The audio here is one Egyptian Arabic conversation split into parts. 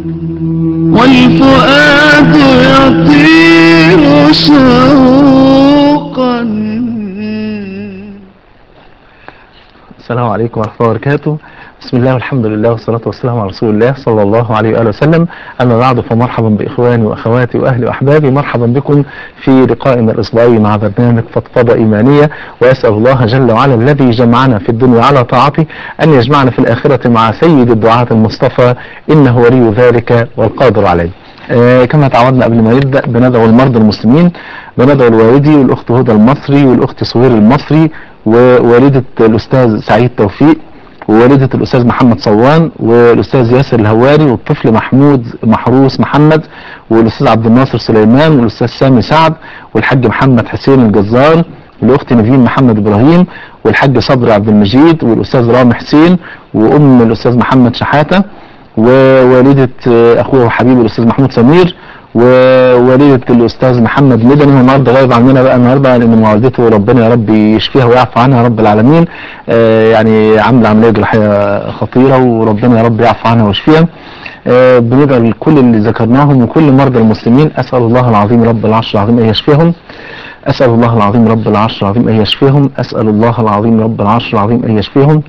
والفؤاد يطير شوقا السلام عليكم ورحمة الله وبركاته بسم الله والحمد لله والصلاة والسلام على رسول الله صلى الله عليه وآله وسلم أما بعد فمرحبا بإخواني وأخواتي وأهلي وأحبابي مرحبا بكم في لقائنا الأسبوعي مع برنامج فضفضة إيمانية وأسأل الله جل وعلا الذي جمعنا في الدنيا على طاعته أن يجمعنا في الآخرة مع سيد الدعاة المصطفى إنه ولي ذلك والقادر عليه آه، كما تعودنا قبل ما نبدأ بندعو المرضى المسلمين بندعو الوالدي والأخت هدى المصري والأخت سهير المصري ووالدة الأستاذ سعيد توفيق ووالدة الأستاذ محمد صوان والأستاذ ياسر الهواري والطفل محمود محروس محمد والأستاذ عبد الناصر سليمان والأستاذ سامي سعد والحاج محمد حسين الجزار والأخت نيفين محمد إبراهيم والحاج صبري عبد المجيد والأستاذ رامي حسين وأم الأستاذ محمد شحاتة ووالدة أخوه وحبيبي الأستاذ محمود سمير ووالدة الأستاذ محمد مدني هو النهارده غايب عننا بقى النهارده لأن والدته ربنا يا رب يشفيها ويعفو عنها يا رب العالمين آه يعني عاملة عملية جراحية خطيرة وربنا يا رب يعفو عنها ويشفيها آه بندعو لكل اللي ذكرناهم وكل مرضى المسلمين أسأل الله العظيم رب العرش العظيم أن يشفيهم أسأل الله العظيم رب العرش العظيم أن يشفيهم أسأل الله العظيم رب العرش العظيم أن يشفيهم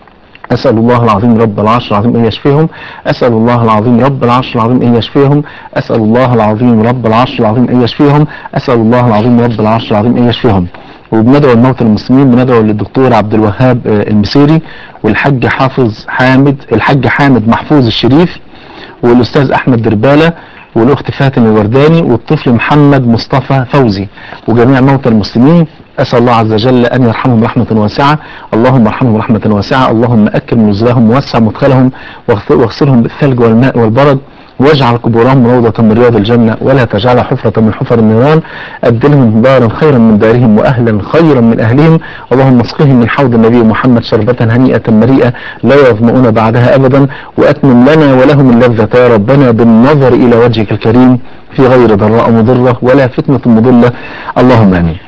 أسأل الله العظيم رب العرش العظيم أن يشفيهم أسأل الله العظيم رب العرش العظيم أن يشفيهم أسأل الله العظيم رب العرش العظيم أن يشفيهم أسأل الله العظيم رب العرش العظيم أن يشفيهم وبندعو الموتى المسلمين بندعو للدكتور عبد الوهاب المسيري والحاج حافظ حامد الحاج حامد محفوظ الشريف والأستاذ أحمد دربالة والأخت فاتن الورداني والطفل محمد مصطفى فوزي وجميع موتى المسلمين أسأل الله عز وجل أن يرحمهم رحمة واسعة اللهم ارحمهم رحمة واسعة اللهم أكرم نزلهم ووسع مدخلهم واغسلهم بالثلج والماء والبرد واجعل قبورهم روضة من رياض الجنة ولا تجعلها حفرة من حفر النيران أبدلهم دارا خيرا من دارهم وأهلا خيرا من أهلهم اللهم اسقهم من حوض النبي محمد شربة هنيئة مريئة لا يظمؤون بعدها أبدا وأتمم لنا ولهم اللذة يا ربنا بالنظر إلى وجهك الكريم في غير ضراء مضرة ولا فتنة مضلة اللهم آمين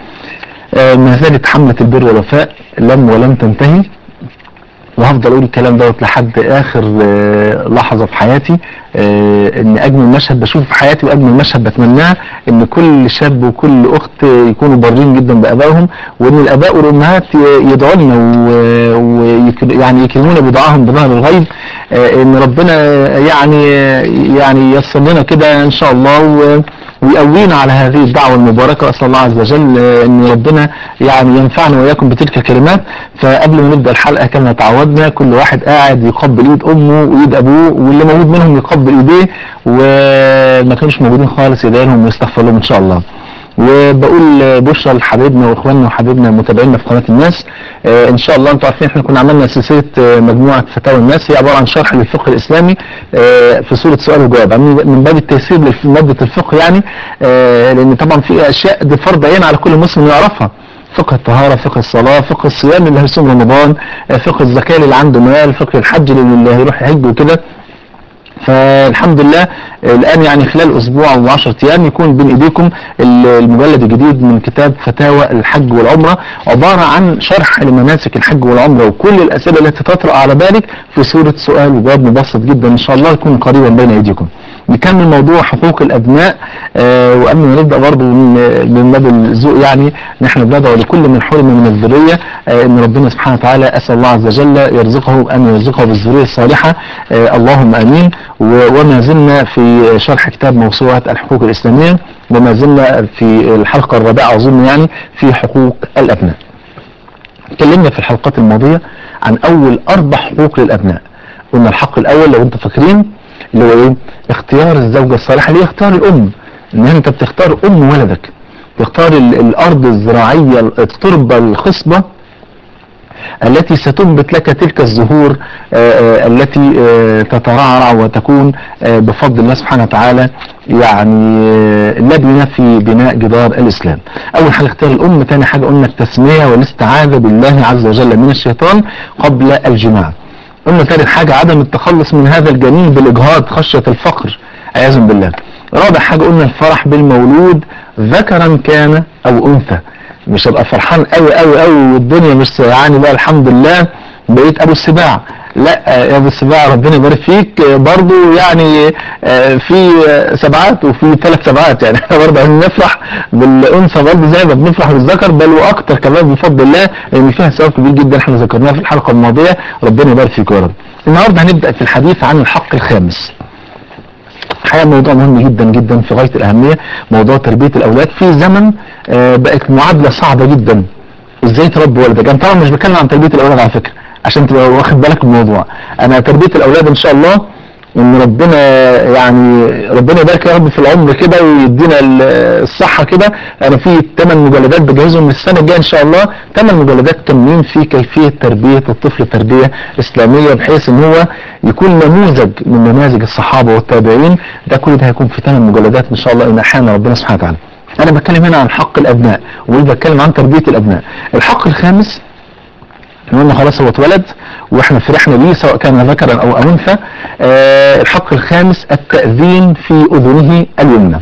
آه ما زالت حملة البر والوفاء لم ولم تنتهي وهفضل اقول الكلام دوت لحد اخر آه لحظه في حياتي آه ان اجمل مشهد بشوفه في حياتي واجمل مشهد بتمناه ان كل شاب وكل اخت يكونوا بارين جدا بابائهم وان الاباء والامهات يدعوا لنا ويعني يكرمونا بدعائهم بظهر الغيب آه ان ربنا يعني يعني ييسر لنا كده ان شاء الله و ويقوينا على هذه الدعوة المباركة أسأل الله عز وجل أن ربنا يعني ينفعنا وإياكم بتلك الكلمات فقبل ما نبدأ الحلقة كما تعودنا كل واحد قاعد يقبل إيد أمه وإيد أبوه واللي موجود منهم يقبل إيديه وما كانوش موجودين خالص يدعيلهم ويستغفر لهم إن شاء الله وبقول بشرى لحبايبنا واخواننا وحبايبنا متابعينا في قناه الناس آه ان شاء الله انتم عارفين احنا كنا عملنا سلسله آه مجموعه فتاوى الناس هي عباره عن شرح للفقه الاسلامي آه في صوره سؤال وجواب من باب التيسير لماده الفقه يعني لان طبعا في اشياء دي فرض عين على كل مسلم يعرفها فقه الطهارة فقه الصلاة فقه الصيام اللي هيصوم رمضان فقه الزكاة اللي عنده مال فقه الحج اللي هيروح يحج وكده فالحمد لله الآن يعني خلال أسبوع أو 10 أيام يكون بين إيديكم المجلد الجديد من كتاب فتاوى الحج والعمرة عبارة عن شرح لمناسك الحج والعمرة وكل الأسئلة التي تطرأ على بالك في صورة سؤال وجواب مبسط جدا إن شاء الله يكون قريبا بين أيديكم نكمل موضوع حقوق الابناء آه وقبل ما نبدا برضه من باب الذوق يعني نحن بندعو لكل من حرم من الذريه آه ان ربنا سبحانه وتعالى اسال الله عز وجل يرزقه ان يرزقه بالذريه الصالحه آه اللهم امين وما زلنا في شرح كتاب موسوعه الحقوق الاسلاميه وما زلنا في الحلقه الرابعه اظن يعني في حقوق الابناء. اتكلمنا في الحلقات الماضيه عن اول اربع حقوق للابناء. قلنا الحق الاول لو انتم فاكرين اللي هو ايه اختيار الزوجة الصالحة اللي هي اختيار الام ان انت بتختار ام ولدك تختار الارض الزراعية التربة الخصبة التي ستنبت لك تلك الزهور آآ آآ التي آآ تترعرع وتكون بفضل الله سبحانه وتعالى يعني لبنة في بناء جدار الإسلام أول حاجة اختيار الأم تاني حاجة قلنا التسمية والاستعاذة بالله عز وجل من الشيطان قبل الجماع قلنا ثالث حاجة عدم التخلص من هذا الجنين بالإجهاض خشية الفقر عياذا بالله رابع حاجة قلنا الفرح بالمولود ذكرا كان أو أنثى مش هبقى فرحان قوي قوي قوي والدنيا مش يعني بقى الحمد لله بقيت أبو السباع لا آه، يا ابو السباع ربنا يبارك فيك آه، برضو يعني آه، في آه، سبعات وفي ثلاث سبعات يعني احنا برضه عايزين نفرح بالانثى برضه زي ما بنفرح بالذكر بل واكتر كمان بفضل الله لان فيها ثواب كبير جدا احنا ذكرناه في الحلقه الماضيه ربنا يبارك فيك يا رب النهارده هنبدا في الحديث عن الحق الخامس الحقيقه موضوع مهم جدا جدا في غايه الاهميه موضوع تربيه الاولاد في زمن آه، بقت معادله صعبه جدا ازاي تربي ولدك انا طبعا مش بتكلم عن تربيه الاولاد على فكره عشان تبقى واخد بالك من الموضوع انا تربيه الاولاد ان شاء الله ان ربنا يعني ربنا يبارك يا رب في العمر كده ويدينا ال- الصحه كده انا في ثمان مجلدات بجهزهم من السنه الجايه ان شاء الله ثمان مجلدات كاملين في كيفيه تربيه الطفل تربيه اسلاميه بحيث ان هو يكون نموذج من نماذج الصحابه والتابعين ده كل ده هيكون في ثمان مجلدات ان شاء الله ان احيانا ربنا سبحانه وتعالى انا بتكلم هنا عن حق الابناء وبتكلم عن تربيه الابناء الحق الخامس إن قلنا خلاص هو اتولد واحنا فرحنا بيه سواء كان ذكرا او انثى آه الحق الخامس التأذين في اذنه اليمنى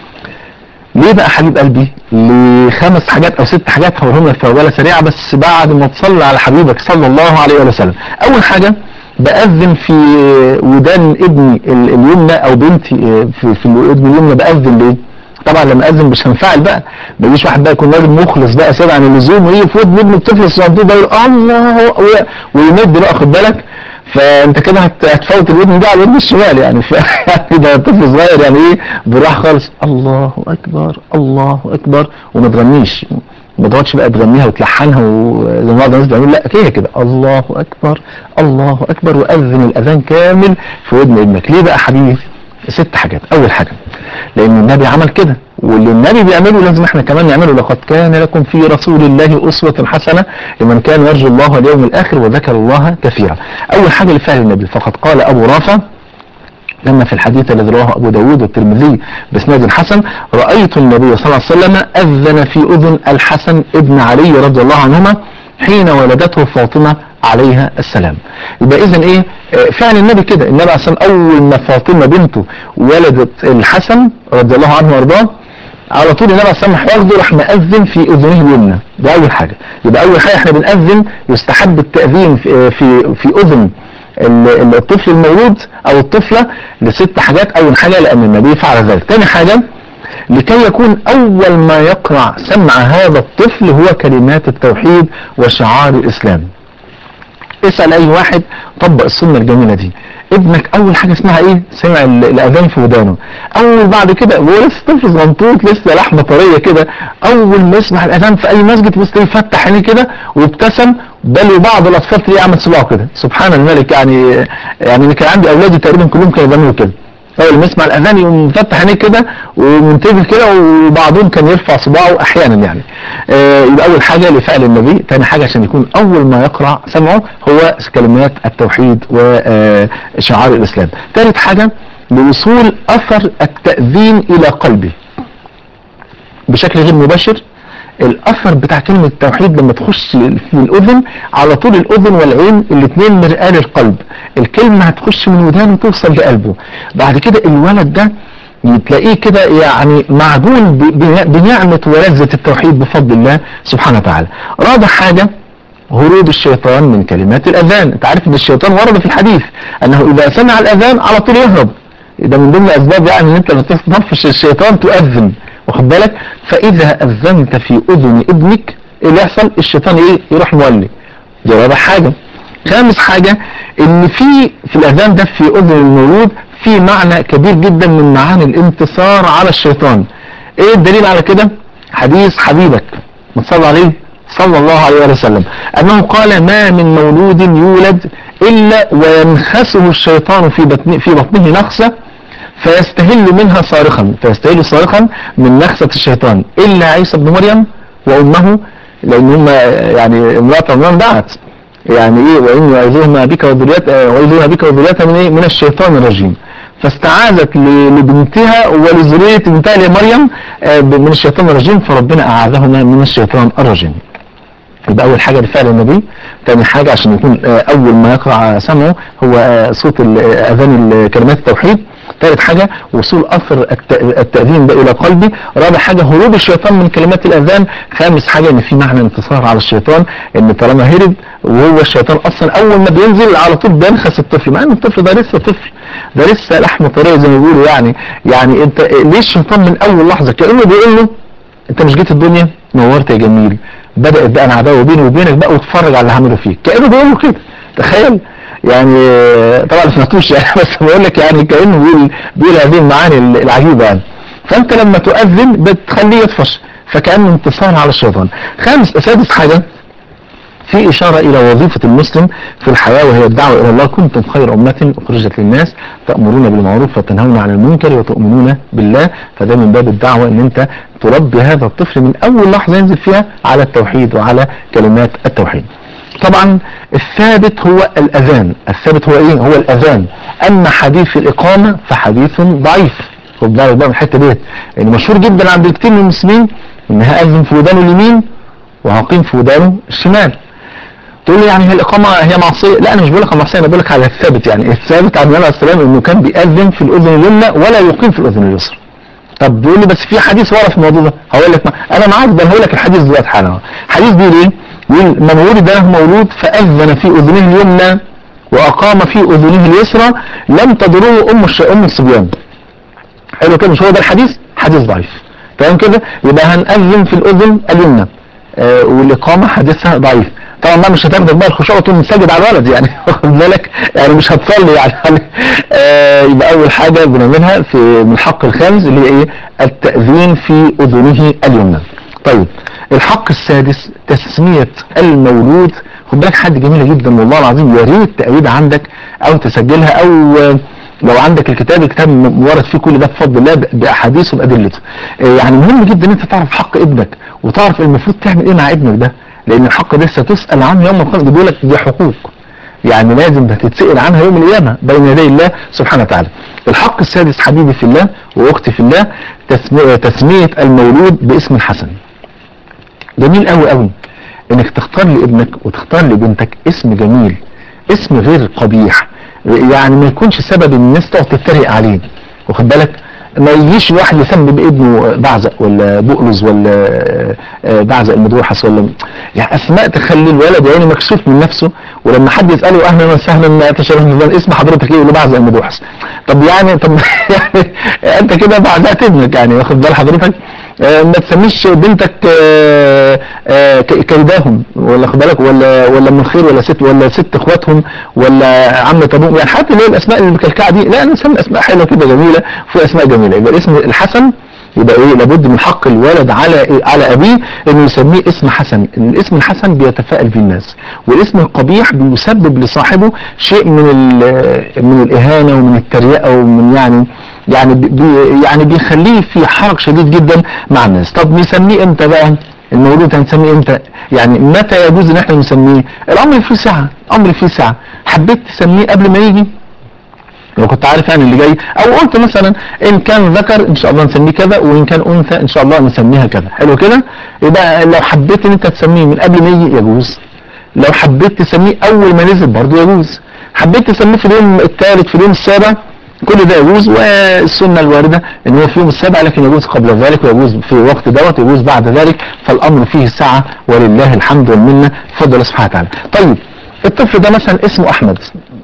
ليه بقى حبيب قلبي لخمس حاجات او ست حاجات هقولهم لك في عجاله سريعه بس بعد ما تصلي على حبيبك صلى الله عليه وسلم اول حاجه بأذن في ودان ابني ال- اليمنى او بنتي آه، في, في ابني اليمنى بأذن ليه طبعا لما اذن مش هنفعل بقى ما يجيش واحد بقى يكون راجل مخلص بقى سيد عن اللزوم ويجي في ودن ابنه الطفل الصغنطوط ده يقول الله و- ويمد بقى خد بالك فانت كده هت- هتفوت الودن ده على الودن الشمال يعني ف يعني ده طفل صغير يعني ايه براح خالص الله اكبر الله اكبر وما تغنيش ما تقعدش بقى تغنيها وتلحنها وزي ما بعض الناس بيعملوا لا كده كده الله اكبر الله اكبر واذن الاذان كامل في ودن ابنك ليه بقى حبيبي ست حاجات اول حاجه لان النبي عمل كده واللي النبي بيعمله لازم احنا كمان نعمله لقد كان لكم في رسول الله اسوه حسنه لمن كان يرجو الله واليوم الاخر وذكر الله كثيرا اول حاجه لفعل النبي فقد قال ابو رافع لما في الحديث الذي رواه أبو داود والترمذي بإسناد حسن رأيت النبي صلى الله عليه وسلم أذن في أذن الحسن ابن علي رضي الله عنهما حين ولدته فاطمة عليها السلام يبقى إذن إيه آه، فعل النبي كده النبي عليه الصلاة والسلام أول ما فاطمة بنته ولدت الحسن رضي الله عنه وارضاه على طول النبي عليه الصلاه والسلام واخده راح مأذن في اذنه اليمنى ده اول حاجه يبقى اول حاجه احنا بنأذن يستحب التأذين في في, في اذن ال- ال- الطفل المولود او الطفله لست حاجات اول حاجه لان النبي فعل ذلك تاني حاجه لكي يكون اول ما يقرع سمع هذا الطفل هو كلمات التوحيد وشعار الاسلام اسأل اي واحد طبق السنة الجميلة دي ابنك اول حاجة اسمها ايه سمع ال- الاذان في ودانه اول بعد كده هو لسه طفل صغنطوط لسه لحمة طرية كده اول ما يسمع الاذان في اي مسجد بس تلاقيه فتح عينيه كده وابتسم بل وبعض الاطفال تلاقيه عمل صباعه كده سبحان الملك يعني يعني أنا كان عندي اولادي تقريبا كلهم كانوا بيعملوا كده اول ما يسمع الاذان يقوم مفتح عينيه كده ومنتبه كده وبعضهم كان يرفع صباعه احيانا يعني آه، يبقى اول حاجه لفعل النبي ثاني حاجه عشان يكون اول ما يقرا سمعه هو كلمات التوحيد وشعار الاسلام ثالث حاجه لوصول اثر التاذين الى قلبه بشكل غير مباشر الاثر بتاع كلمه التوحيد لما تخش في الاذن على طول الاذن والعين الاثنين مرآة للقلب الكلمه هتخش من ودانه توصل لقلبه بعد كده الولد ده تلاقيه كده يعني معجون ب- ب- بنعمه ولذه التوحيد بفضل الله سبحانه وتعالى رابع حاجه هروب الشيطان من كلمات الاذان انت عارف ان الشيطان ورد في الحديث انه اذا سمع الاذان على طول يهرب ده من ضمن اسباب يعني ان انت لما تنفش الشيطان تؤذن واخد بالك فاذا اذنت في اذن ابنك ايه اللي يحصل الشيطان ايه يروح مولي دي رابع حاجه خامس حاجه ان في في الاذان ده في اذن المولود في معنى كبير جدا من معاني الانتصار على الشيطان ايه الدليل على كده حديث حبيبك ما تصلى عليه صلى الله عليه وسلم انه قال ما من مولود يولد الا وينخسه الشيطان في بطن في بطنه نخسه فيستهل منها صارخا فيستهل صارخا من نخسة الشيطان إلا عيسى بن مريم وأمه لأن هم يعني امرأة عمران دعت يعني إيه وإن يعوذوهما بك وذريتها ويعوذوها بك وذريتها من إيه من الشيطان الرجيم فاستعاذت ل- لبنتها ولذرية بنتها اللي هي مريم آه، من الشيطان الرجيم فربنا أعاذهما من الشيطان الرجيم يبقى اول حاجه لفعل النبي ثاني حاجه عشان يكون آه، اول ما يقرا سمعه هو آه، صوت ال- آه، اذان ال- كلمات التوحيد ثالث حاجة وصول اثر الت- التأذين ده الى قلبي رابع حاجة هروب الشيطان من كلمات الاذان خامس حاجة ان في معنى انتصار على الشيطان ان طالما هرب وهو الشيطان اصلا اول ما بينزل على طول بينخس الطفل مع ان الطفل ده لسه طفل ده لسه لحم طريه زي ما بيقولوا يعني يعني انت ليه الشيطان من اول لحظة كأنه بيقول له انت مش جيت الدنيا نورت يا جميل بدأت بقى العداوة بيني وبينك بقى واتفرج على اللي هعمله فيك كأنه بيقول له كده تخيل يعني طبعا ما سمعتوش يعني بس بقول لك يعني كأنه بيقول بيقول هذه المعاني العجيبة يعني فانت لما تؤذن بتخليه يطفش فكأنه انتصار على الشيطان خامس سادس حاجة في إشارة إلى وظيفة المسلم في الحياة وهي الدعوة إلى الله كنتم خير أمة أخرجت للناس تأمرون بالمعروف وتنهون عن المنكر وتؤمنون بالله فده من باب الدعوة إن أنت تربي هذا الطفل من أول لحظة ينزل فيها على التوحيد وعلى كلمات التوحيد طبعا الثابت هو الأذان الثابت هو إيه هو الأذان أما حديث الإقامة فحديث ضعيف خد بالك بقى من الحتة ديت يعني مشهور جدا عند كتير من المسلمين إن هأذن في ودانه اليمين وهقيم في ودانه الشمال تقول لي يعني هي الإقامة هي معصية لا أنا مش بقول لك معصية أنا بقول لك على الثابت يعني الثابت عن النبي عليه السلام إنه كان بيأذن في الأذن اليمنى ولا يقيم في الأذن اليسرى طب بيقول لي بس في حديث ورا في الموضوع ده هقول لك ما انا معاك ده هقول لك الحديث دلوقتي حالا حديث بيقول ايه بيقول من ولد له مولود فاذن في اذنه اليمنى واقام في اذنه اليسرى لم تضره ام الش... ام الصبيان حلو كده مش هو ده الحديث حديث ضعيف تمام كده يبقى هنأذن في الاذن اليمنى آه والاقامه حديثها ضعيف طبعا بقى مش هتاخدك بقى الخشوع وتقوم ساجد على الولد يعني واخد بالك يعني مش هتصلي يعني, يعني آه يبقى اول حاجه بنعملها في من الحق الخامس اللي هي ايه التأذين في اذنه اليمنى طيب الحق السادس تسمية المولود خد بالك حاجه جميله جدا والله العظيم يا ريت تأيدها عندك او تسجلها او آه لو عندك الكتاب الكتاب مورد فيه كل ده بفضل الله باحاديثه وبادلته يعني مهم جدا ان انت تعرف حق ابنك وتعرف المفروض تعمل ايه مع ابنك ده لان الحق ده ستسأل عنه يوم القيامة بيقول لك دي حقوق يعني لازم هتتسأل عنها يوم القيامة بين يدي الله سبحانه وتعالى الحق السادس حبيبي في الله واختي في الله تسمية, تسمية المولود باسم الحسن جميل قوي قوي انك تختار لابنك وتختار لبنتك اسم جميل اسم غير قبيح يعني ما يكونش سبب ان الناس تقعد تتريق عليه واخد بالك ما يجيش واحد يسمي بابنه بعزق ولا بؤلز ولا بعزق المدوحس ولا يعني اسماء تخلي الولد يعني مكسوف من نفسه ولما حد يساله اهلا وسهلا تشرف اسم حضرتك ايه يقول له بعزق المدوحس طب يعني طب يعني انت كده بعزقت ابنك يعني واخد بال حضرتك ما تسميش بنتك كيداهم ولا خد بالك ولا ولا من خير ولا ست ولا ست اخواتهم ولا عم ابوهم يعني حتى اللي هي الاسماء المكلكعه دي لا نسمي اسماء حلوه كده جميله في اسماء جميله يبقى الاسم الحسن يبقى ايه لابد من حق الولد على إيه على ابيه انه يسميه اسم حسن ان الاسم الحسن بيتفائل به الناس والاسم القبيح بيسبب لصاحبه شيء من من الاهانه ومن التريقه ومن يعني يعني بي يعني بيخليه في حرج شديد جدا مع الناس طب نسميه امتى بقى المولود هنسميه امتى يعني متى يجوز ان احنا نسميه الامر فيه سعه امر فيه سعه حبيت تسميه قبل ما يجي لو كنت عارف يعني اللي جاي او قلت مثلا ان كان ذكر ان شاء الله نسميه كذا وان كان انثى ان شاء الله نسميها كذا حلو كده يبقى لو حبيت ان انت تسميه من قبل ما يجي يجوز لو حبيت تسميه اول ما نزل برضه يجوز حبيت تسميه في اليوم الثالث في اليوم السابع كل ده يجوز والسنة الواردة ان هو في يوم السابع لكن يجوز قبل ذلك ويجوز في وقت دوت يجوز بعد ذلك فالامر فيه سعة ولله الحمد والمنة بفضل الله سبحانه وتعالى طيب الطفل ده مثلا اسمه احمد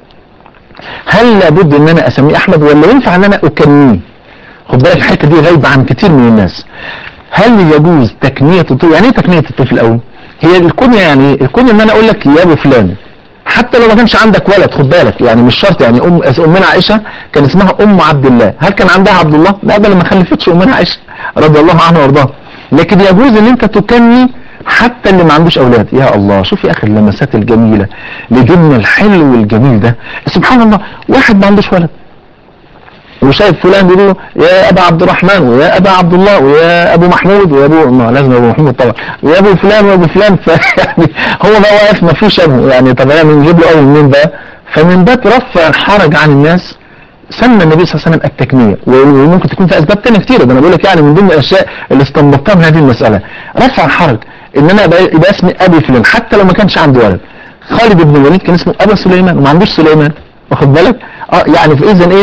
هل لابد ان انا اسميه احمد ولا ينفع ان انا اكنيه خد بالك الحته دي غايبه عن كتير من الناس هل يجوز تكنيه الطفل يعني ايه تكنيه الطفل الاول هي الكنيه يعني الكنيه ان انا اقول لك يا ابو فلان حتى لو ما كانش عندك ولد خد بالك يعني مش شرط يعني ام امنا عائشه كان اسمها ام عبد الله هل كان عندها عبد الله لا ده ما خلفتش امنا عائشه رضي الله عنها وارضاها لكن يجوز ان انت تكني حتى اللي ما عندوش اولاد يا الله شوف يا اخي اللمسات الجميله لجن الحلو الجميل ده سبحان الله واحد ما عندوش ولد وشايف فلان بيقول يا ابا عبد الرحمن ويا ابا عبد الله ويا ابو محمود ويا ابو ما لازم ابو محمود طبعا ويا ابو فلان وابو فلان فيعني هو بقى واقف ما فيش ابوه يعني طب يعني نجيب له اول منين بقى فمن باب رفع الحرج عن الناس سمى النبي صلى الله عليه وسلم التكنيه وممكن تكون في اسباب ثانيه كتيره ده انا بقول لك يعني من ضمن الاشياء اللي استنبطتها من هذه المساله رفع الحرج ان انا يبقى اسمي ابي فلان حتى لو ما كانش عندي ولد خالد بن الوليد كان اسمه ابا سليمان وما عندوش سليمان واخد بالك اه يعني فاذا ايه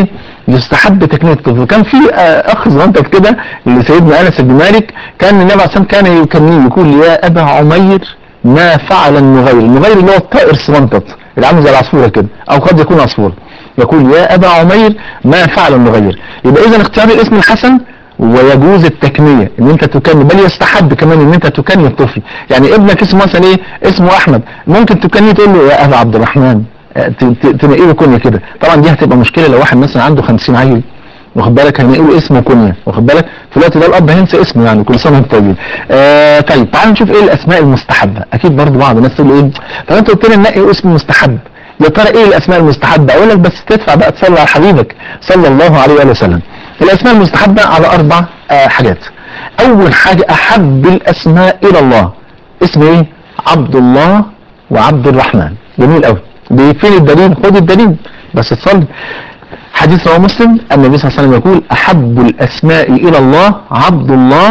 يستحب تكنيه الطفل وكان في آه، اخ صغنطط كده لسيدنا انس بن مالك كان النبي عليه الصلاه والسلام كان يكنيه يقول يا ابا عمير ما فعل النغير النغير اللي هو الطائر الصغنطط اللي عامل زي العصفوره كده او قد يكون عصفوره يقول يا ابا عمير ما فعل النغير يبقى اذا اختيار الاسم الحسن ويجوز التكنية ان انت تكني بل يستحب كمان ان انت تكني الطفل يعني ابنك اسمه مثلا ايه اسمه احمد ممكن تكنيه تقول له يا ابا عبد الرحمن اه، ت- ت- تنقيه له كنيه كده طبعا دي هتبقى مشكله لو واحد مثلا عنده 50 عيل واخد بالك هنقول له اسمه كنيه واخد بالك في الوقت ده الاب هينسى اسمه يعني كل سنه وانت طيب آه طيب تعال نشوف ايه الاسماء المستحبه اكيد برضو بعض الناس تقول ايه طب انت قلت لي نقي اسم مستحب يا ترى ايه الاسماء المستحبه اقول لك بس تدفع بقى تصلي على حبيبك صلى الله عليه وآله وسلم الاسماء المستحبه على اربع آه حاجات اول حاجه احب الاسماء الى الله اسم ايه عبد الله وعبد الرحمن جميل قوي دي فين الدليل خد الدليل بس تصلي حديث رواه مسلم أن النبي صلى الله عليه وسلم يقول أحب الأسماء إلى الله عبد الله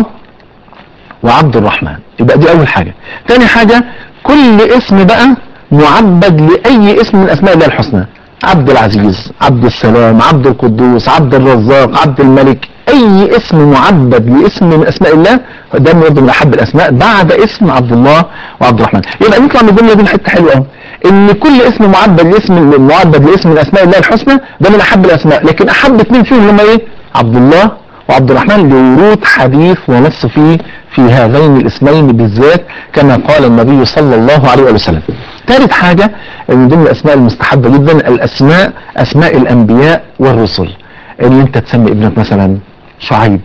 وعبد الرحمن يبقى دي أول حاجة تاني حاجة كل اسم بقى معبد لأي اسم من أسماء الله الحسنى عبد العزيز عبد السلام عبد القدوس عبد الرزاق عبد الملك أي اسم معبد لاسم من أسماء الله ده برضه من أحب الأسماء بعد اسم عبد الله وعبد الرحمن يبقى نطلع من الجملة دي حتة حلوة قوي ان كل اسم معبد لاسم معبد لاسم من اسماء الله الحسنى ده من احب الاسماء لكن احب اثنين فيهم هم ايه عبد الله وعبد الرحمن لورود حديث ونص فيه في هذين الاسمين بالذات كما قال النبي صلى الله عليه وسلم ثالث حاجة من ضمن الاسماء المستحبة جدا الاسماء اسماء الانبياء والرسل ان انت تسمي ابنك مثلا شعيب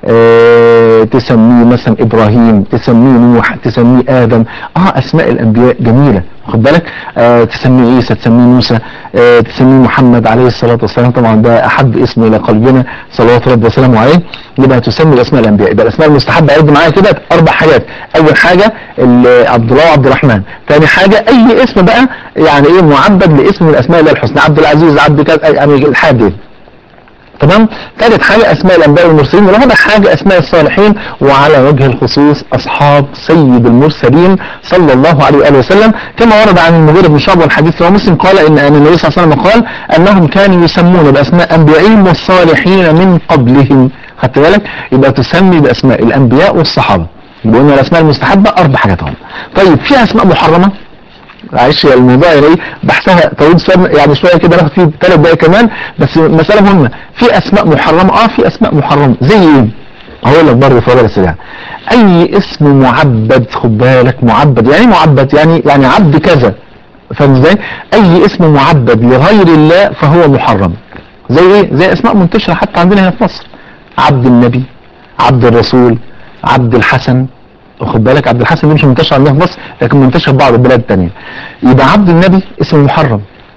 آه، تسميه مثلا ابراهيم تسميه نوح تسميه ادم اه اسماء الانبياء جميله واخد بالك آه تسميه عيسى تسميه موسى آه تسميه محمد عليه الصلاه والسلام طبعا ده احب اسم الى قلبنا صلوات ربي وسلامه عليه يبقى تسمي الاسماء الانبياء يبقى الاسماء المستحبه عد معايا كده اربع حاجات اول حاجه ال- عبد الله وعبد الرحمن ثاني حاجه اي اسم بقى يعني ايه معبد لاسم من الاسماء الله الحسنى عبد العزيز عبد كذا يعني الحاجه دي تمام ثالث حاجة أسماء الأنبياء والمرسلين ورابع حاجة أسماء الصالحين وعلى وجه الخصوص أصحاب سيد المرسلين صلى الله عليه وآله وسلم كما ورد عن المغيرة بن شعبة والحديث رواه مسلم قال إن أن النبي صلى الله عليه وسلم قال أنهم كانوا يسمون بأسماء أنبيائهم والصالحين من قبلهم خدت بالك يبقى تسمي بأسماء الأنبياء والصحابة يبقى قلنا الأسماء المستحبة أربع حاجات هم طيب في أسماء محرمة معلش يا الموضوع يعني ايه بحثها طويل سنة يعني شويه كده ناخد فيه ثلاث دقايق كمان بس مساله مهمه في اسماء محرمه اه في اسماء محرمه زي ايه؟ هقول لك برضه في ولا سريع اي اسم معبد خد بالك معبد يعني إيه معبد يعني يعني عبد كذا فاهم ازاي؟ اي اسم معبد لغير الله فهو محرم زي ايه؟ زي اسماء منتشره حتى عندنا هنا في مصر عبد النبي عبد الرسول عبد الحسن واخد بالك عبد الحسن دي مش منتشر عندنا في مصر لكن منتشر في بعض البلاد التانية يبقى عبد النبي اسم محرم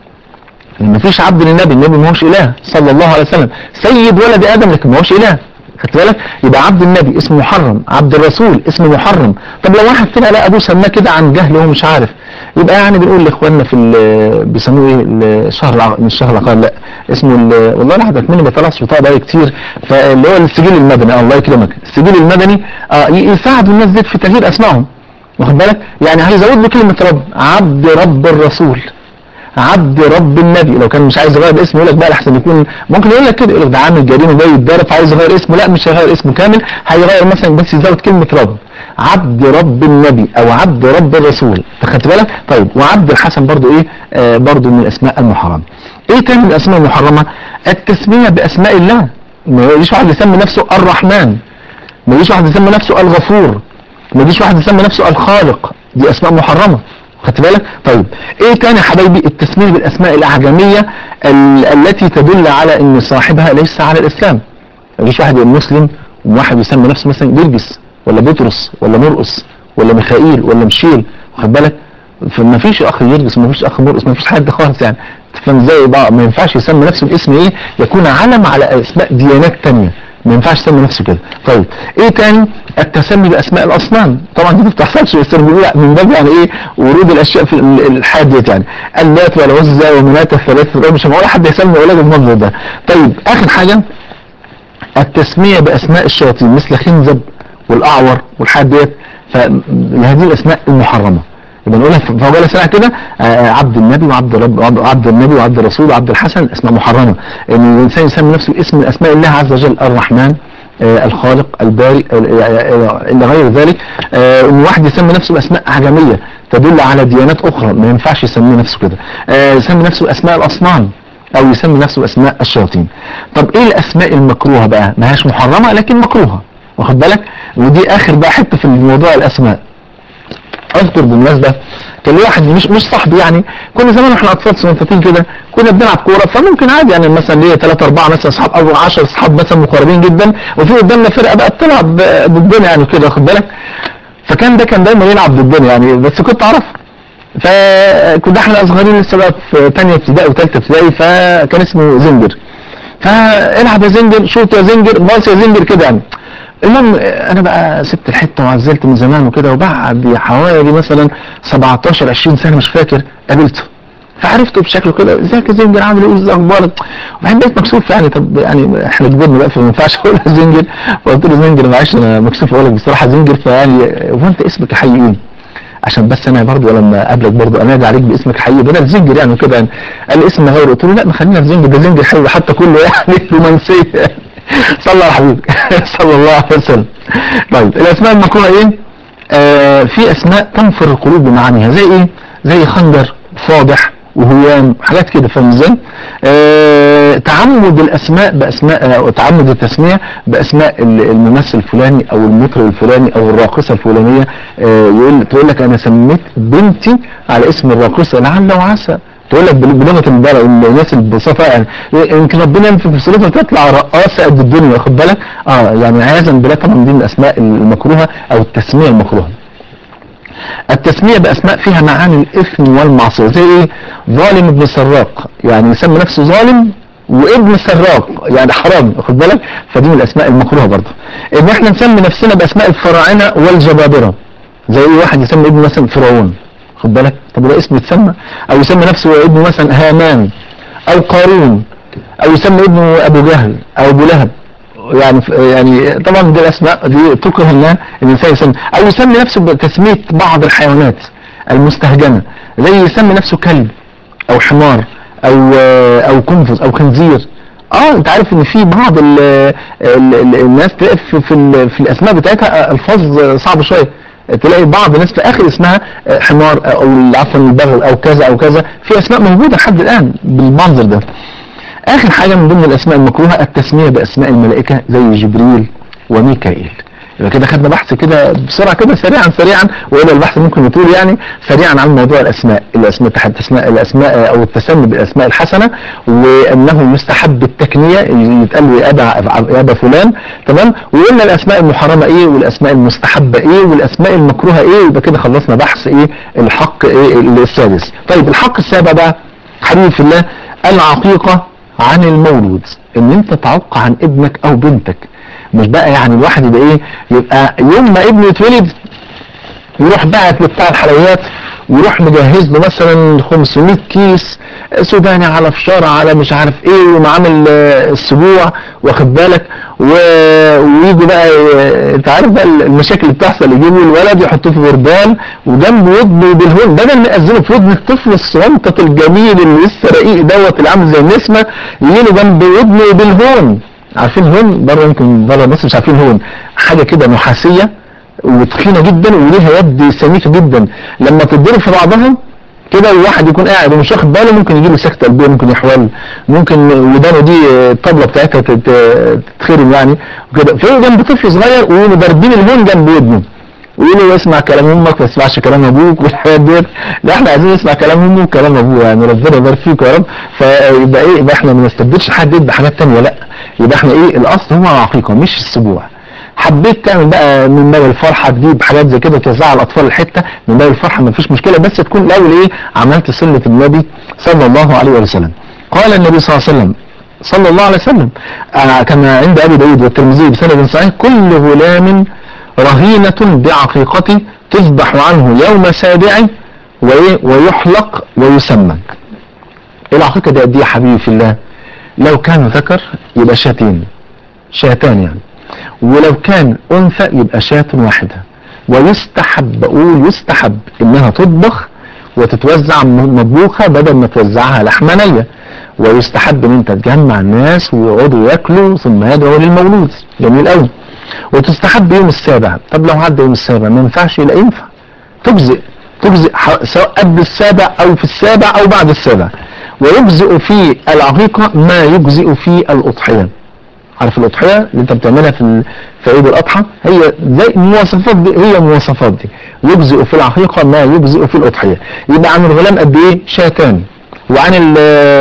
ما فيش عبد للنبي النبي ما هوش اله صلى الله عليه وسلم سيد ولد ادم لكن ما هوش اله خدت بالك يبقى عبد النبي اسم محرم عبد الرسول اسم محرم طب لو واحد طلع لا ابوه سماه كده عن جهل وهو مش عارف يبقى يعني بنقول لاخواننا في ال- بيسموه ايه الشهر الع... مش الشهر العقار لا اسمه ال... والله الواحد اتمنى ما طلعش بطاقه بقى كتير فاللي هو السجل المدني الله يكرمك السجل المدني آه ي- يساعد الناس دي في تغيير اسمائهم واخد بالك يعني هيزود له كلمه رب عبد رب الرسول عبد رب النبي لو كان مش عايز يغير اسمه يقول لك بقى لحسن يكون ممكن يقول لك كده يقول لك ده عامل جريمه جاي يتضرب فعايز يغير اسمه لا مش هيغير اسمه كامل هيغير مثلا بس يزود كلمه رب عبد رب النبي او عبد رب الرسول خدت بالك طيب وعبد الحسن برضو ايه آه برضو من الاسماء المحرمه ايه تاني من الاسماء المحرمه التسميه باسماء الله ما يجيش واحد يسمي نفسه الرحمن ما يجيش واحد يسمي نفسه الغفور ما يجيش واحد يسمي نفسه الخالق دي اسماء محرمه خدت بالك طيب ايه تاني يا حبايبي التسميه بالاسماء الاعجميه ال- التي تدل على ان صاحبها ليس على الاسلام ما يجيش واحد يبقى مسلم وواحد يسمي نفسه مثلا جرجس ولا بطرس ولا مرقس ولا ميخائيل ولا مشيل واخد بالك فما فيش اخ جرجس ما فيش اخ مرقس ما فيش حد خالص يعني تفهم ازاي بقى ما ينفعش يسمي نفسه باسم ايه يكون علم على اسماء ديانات تانية ما ينفعش يسمي نفسه كده طيب ايه تاني التسمي باسماء الاصنام طبعا دي ما بتحصلش بس أنا بقول من باب يعني ايه ورود الاشياء في ال- الحادث يعني اللات والعزى ومنات الثلاثه مش هقول حد يسمي اولاد المنظر ده طيب اخر حاجه التسمية بأسماء الشياطين مثل خنزب والأعور والحاجات ديت فهذه الأسماء المحرمة يبقى نقولها في في عجاله سريعه كده آه، عبد النبي وعبد رب وعبد عبد النبي وعبد الرسول وعبد الحسن اسماء محرمه ان الانسان يسمي نفسه باسم من اسماء الله عز وجل الرحمن آه، الخالق الباري آه، آه، الى غير ذلك آه، ان واحد يسمي نفسه باسماء اعجميه تدل على ديانات اخرى ما ينفعش يسمي نفسه كده آه، يسمي نفسه اسماء الاصنام او يسمي نفسه اسماء الشياطين طب ايه الاسماء المكروهه بقى ما هيش محرمه لكن مكروهه واخد بالك ودي اخر بقى حته في موضوع الاسماء اذكر بالمناسبه كان لي واحد مش مش صاحبي يعني كنا زمان واحنا اطفال صغنطتين كده كنا بنلعب كوره فممكن عادي يعني مثلا ليا ثلاثة أربعة مثلا اصحاب او 10 اصحاب مثلا مقربين جدا وفي قدامنا فرقه بقى بتلعب ضدنا يعني كده واخد بالك فكان ده كان دايما يلعب ضدنا يعني بس كنت اعرفه فكنا احنا صغيرين لسه بقى في ثانيه ابتدائي وثالثه ابتدائي فكان اسمه زنجر فالعب يا زنجر شوط يا زنجر باص يا زنجر كده يعني المهم انا بقى سبت الحته وعزلت من زمان وكده وبعد حوالي مثلا 17 20 سنه مش فاكر قابلته فعرفته بشكله كده ازيك يا زنجر عامل ايه ازاي اخبارك وبعدين بقيت مكسوف يعني طب يعني احنا كبرنا بقى فما ينفعش اقول له زنجر فقلت له زنجر معلش انا مكسوف اقول لك بصراحه زنجر فيعني هو انت اسمك يا حي ايه؟ عشان بس انا برضو لما اقابلك برضو انادي عليك باسمك حي بدل زنجر يعني وكده يعني قال لي اسم غير قلت له لا ما خلينا في زنجر ده زنجر حلو حتى كله يعني رومانسيه صلى على حبيبك صلى الله عليه وسلم طيب الاسماء المكروهه ايه آه في اسماء تنفر القلوب بمعانيها زي ايه زي خنجر فاضح وهيام حاجات كده فاهم ازاي آه تعمد الاسماء باسماء آه تعمد التسميه باسماء ال- الممثل الفلاني او المطرب الفلاني او الراقصه الفلانيه آه يقول تقول لك انا سميت بنتي على اسم الراقصه لعل وعسى تقول لك بل- بلغه البلد الناس البساطه يعني يمكن ربنا ينفي في صورتها تطلع رقاصه قد الدنيا واخد بالك اه يعني عياذا بالله طبعا دي من الاسماء المكروهه او التسميه المكروهه التسمية بأسماء فيها معاني الإثم والمعصية زي إيه؟ ظالم ابن سراق يعني يسمي نفسه ظالم وابن سراق يعني حرام واخد بالك فدي من الأسماء المكروهة برضه إن إحنا نسمي نفسنا بأسماء الفراعنة والجبابرة زي إيه واحد يسمي ابنه مثلا فرعون واخد بالك طب ده اسم يتسمى أو يسمي نفسه ابنه مثلا هامان أو قارون أو يسمي ابنه أبو جهل أو أبو لهب يعني يعني طبعا دي الاسماء دي تكره ان الانسان يسمي او يسمي نفسه بتسميه بعض الحيوانات المستهجنه زي يسمي نفسه كلب او حمار او او قنفذ او خنزير اه انت عارف ان في بعض ال ال ال الناس تلاقي في في, ال- في الاسماء بتاعتها الفاظ صعبه شويه تلاقي بعض الناس في اخر اسمها حمار او عفوا البغل او كذا او كذا في اسماء موجوده لحد الان بالمنظر ده اخر حاجة من ضمن الاسماء المكروهة التسمية باسماء الملائكة زي جبريل وميكائيل يبقى كده خدنا بحث كده بسرعة كده سريعا سريعا وإلى البحث ممكن يطول يعني سريعا عن موضوع الأسماء الأسماء تحت أسماء الأسماء أو التسمي بالأسماء الحسنة وأنه مستحب التكنية يتقال له يا أبا يا أبا فلان تمام وقلنا الأسماء المحرمة إيه والأسماء المستحبة إيه والأسماء المكروهة إيه يبقى كده خلصنا بحث إيه الحق إيه السادس طيب الحق السابع بقى حبيبي في الله العقيقة عن المولود ان انت تعق عن ابنك او بنتك مش بقى يعني الواحد يبقى ايه يبقى يوم ما ابنه يتولد يروح باعت لبتاع الحلويات ويروح مجهز له مثلا 500 كيس سوداني على فشار على مش عارف ايه ومعامل آه، السبوع واخد بالك و- ويجوا بقى آه، انت عارف بقى المشاكل اللي بتحصل يجيبوا الولد يحطوه في غربال وجنب ودنه بالهون بدل ما يأذنه في ودن الطفل الصغنطط الجميل اللي لسه رقيق دوت اللي عامل زي النسمه يجي له جنب ودنه بالهون عارفين هون بره يمكن بره مصر مش عارفين هون حاجه كده نحاسيه وتخينه جدا وليها يد سميكه جدا لما تتضرب في بعضها كده الواحد يكون قاعد ومش واخد باله ممكن يجي له سكته قلبيه ممكن يحول ممكن ودانه دي الطبله بتاعتها تت- تتخرم يعني وكده فهو جنب طفل صغير ومبردين الهون جنب ودنه ويقولوا اسمع كلام امك ما تسمعش كلام ابوك والحاجات ديت لا احنا عايزين نسمع كلام امه وكلام ابوه يعني ربنا يبارك فيك يا رب فيبقى ايه يبقى احنا ما نستبدلش حد بحاجات تانية لا يبقى احنا ايه الاصل هو العقيقه مش السبوع حبيت تعمل بقى من باب الفرحه تجيب حاجات زي كده توزعها على الاطفال الحته من باب الفرحه ما فيش مشكله بس تكون الاول ايه عملت سنه النبي صلى الله عليه وسلم قال النبي صلى الله عليه وسلم صلى الله عليه وسلم آه كما عند ابي داود والترمذي بسند صحيح كل غلام رهينة بعقيقته تذبح عنه يوم سابعه وإيه ويحلق ويسمى العقيقة دي قد ايه يا حبيبي في الله لو كان ذكر يبقى شاتين شاتان يعني ولو كان أنثى يبقى شاة واحدة ويستحب بقول يستحب انها تطبخ وتتوزع م- مطبوخة بدل ما توزعها لحمة نية ويستحب ان انت تجمع الناس ويقعدوا ياكلوا ثم يدعوا للمولود جميل قوي وتستحب يوم السابع طب لو عدى يوم السابع ما ينفعش لا ينفع تجزئ تجزئ ح- سواء قبل السابع او في السابع او بعد السابع ويجزئ في العقيقة ما يجزئ في الأضحية عارف الأضحية اللي انت بتعملها في ال- في عيد الأضحى هي زي المواصفات دي هي المواصفات دي يجزئ في العقيقة ما يجزئ في الأضحية يبقى عن الغلام قد ايه شاتان وعن ال-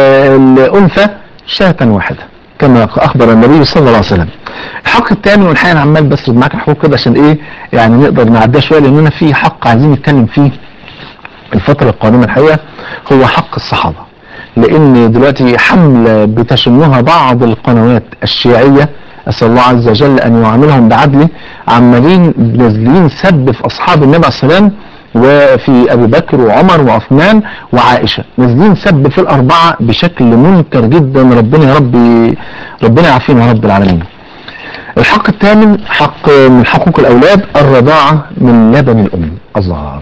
الأنثى شاة واحدة كما أخبر النبي صلى الله عليه وسلم الحق الثاني والحقيقة أنا عمال بسرد معاك الحقوق كده عشان ايه يعني نقدر نعديها شوية لأننا في حق عايزين نتكلم فيه الفترة القادمة الحقيقة هو حق الصحابة لان دلوقتي حملة بتشنها بعض القنوات الشيعية اسأل الله عز وجل ان يعاملهم بعدله عمالين نازلين سب في اصحاب النبي عليه السلام وفي ابي بكر وعمر وعثمان وعائشة نازلين سب في الاربعة بشكل منكر جدا ربنا يا رب ربنا يعافينا يا رب العالمين الحق الثامن حق من حقوق الاولاد الرضاعة من لبن الام الله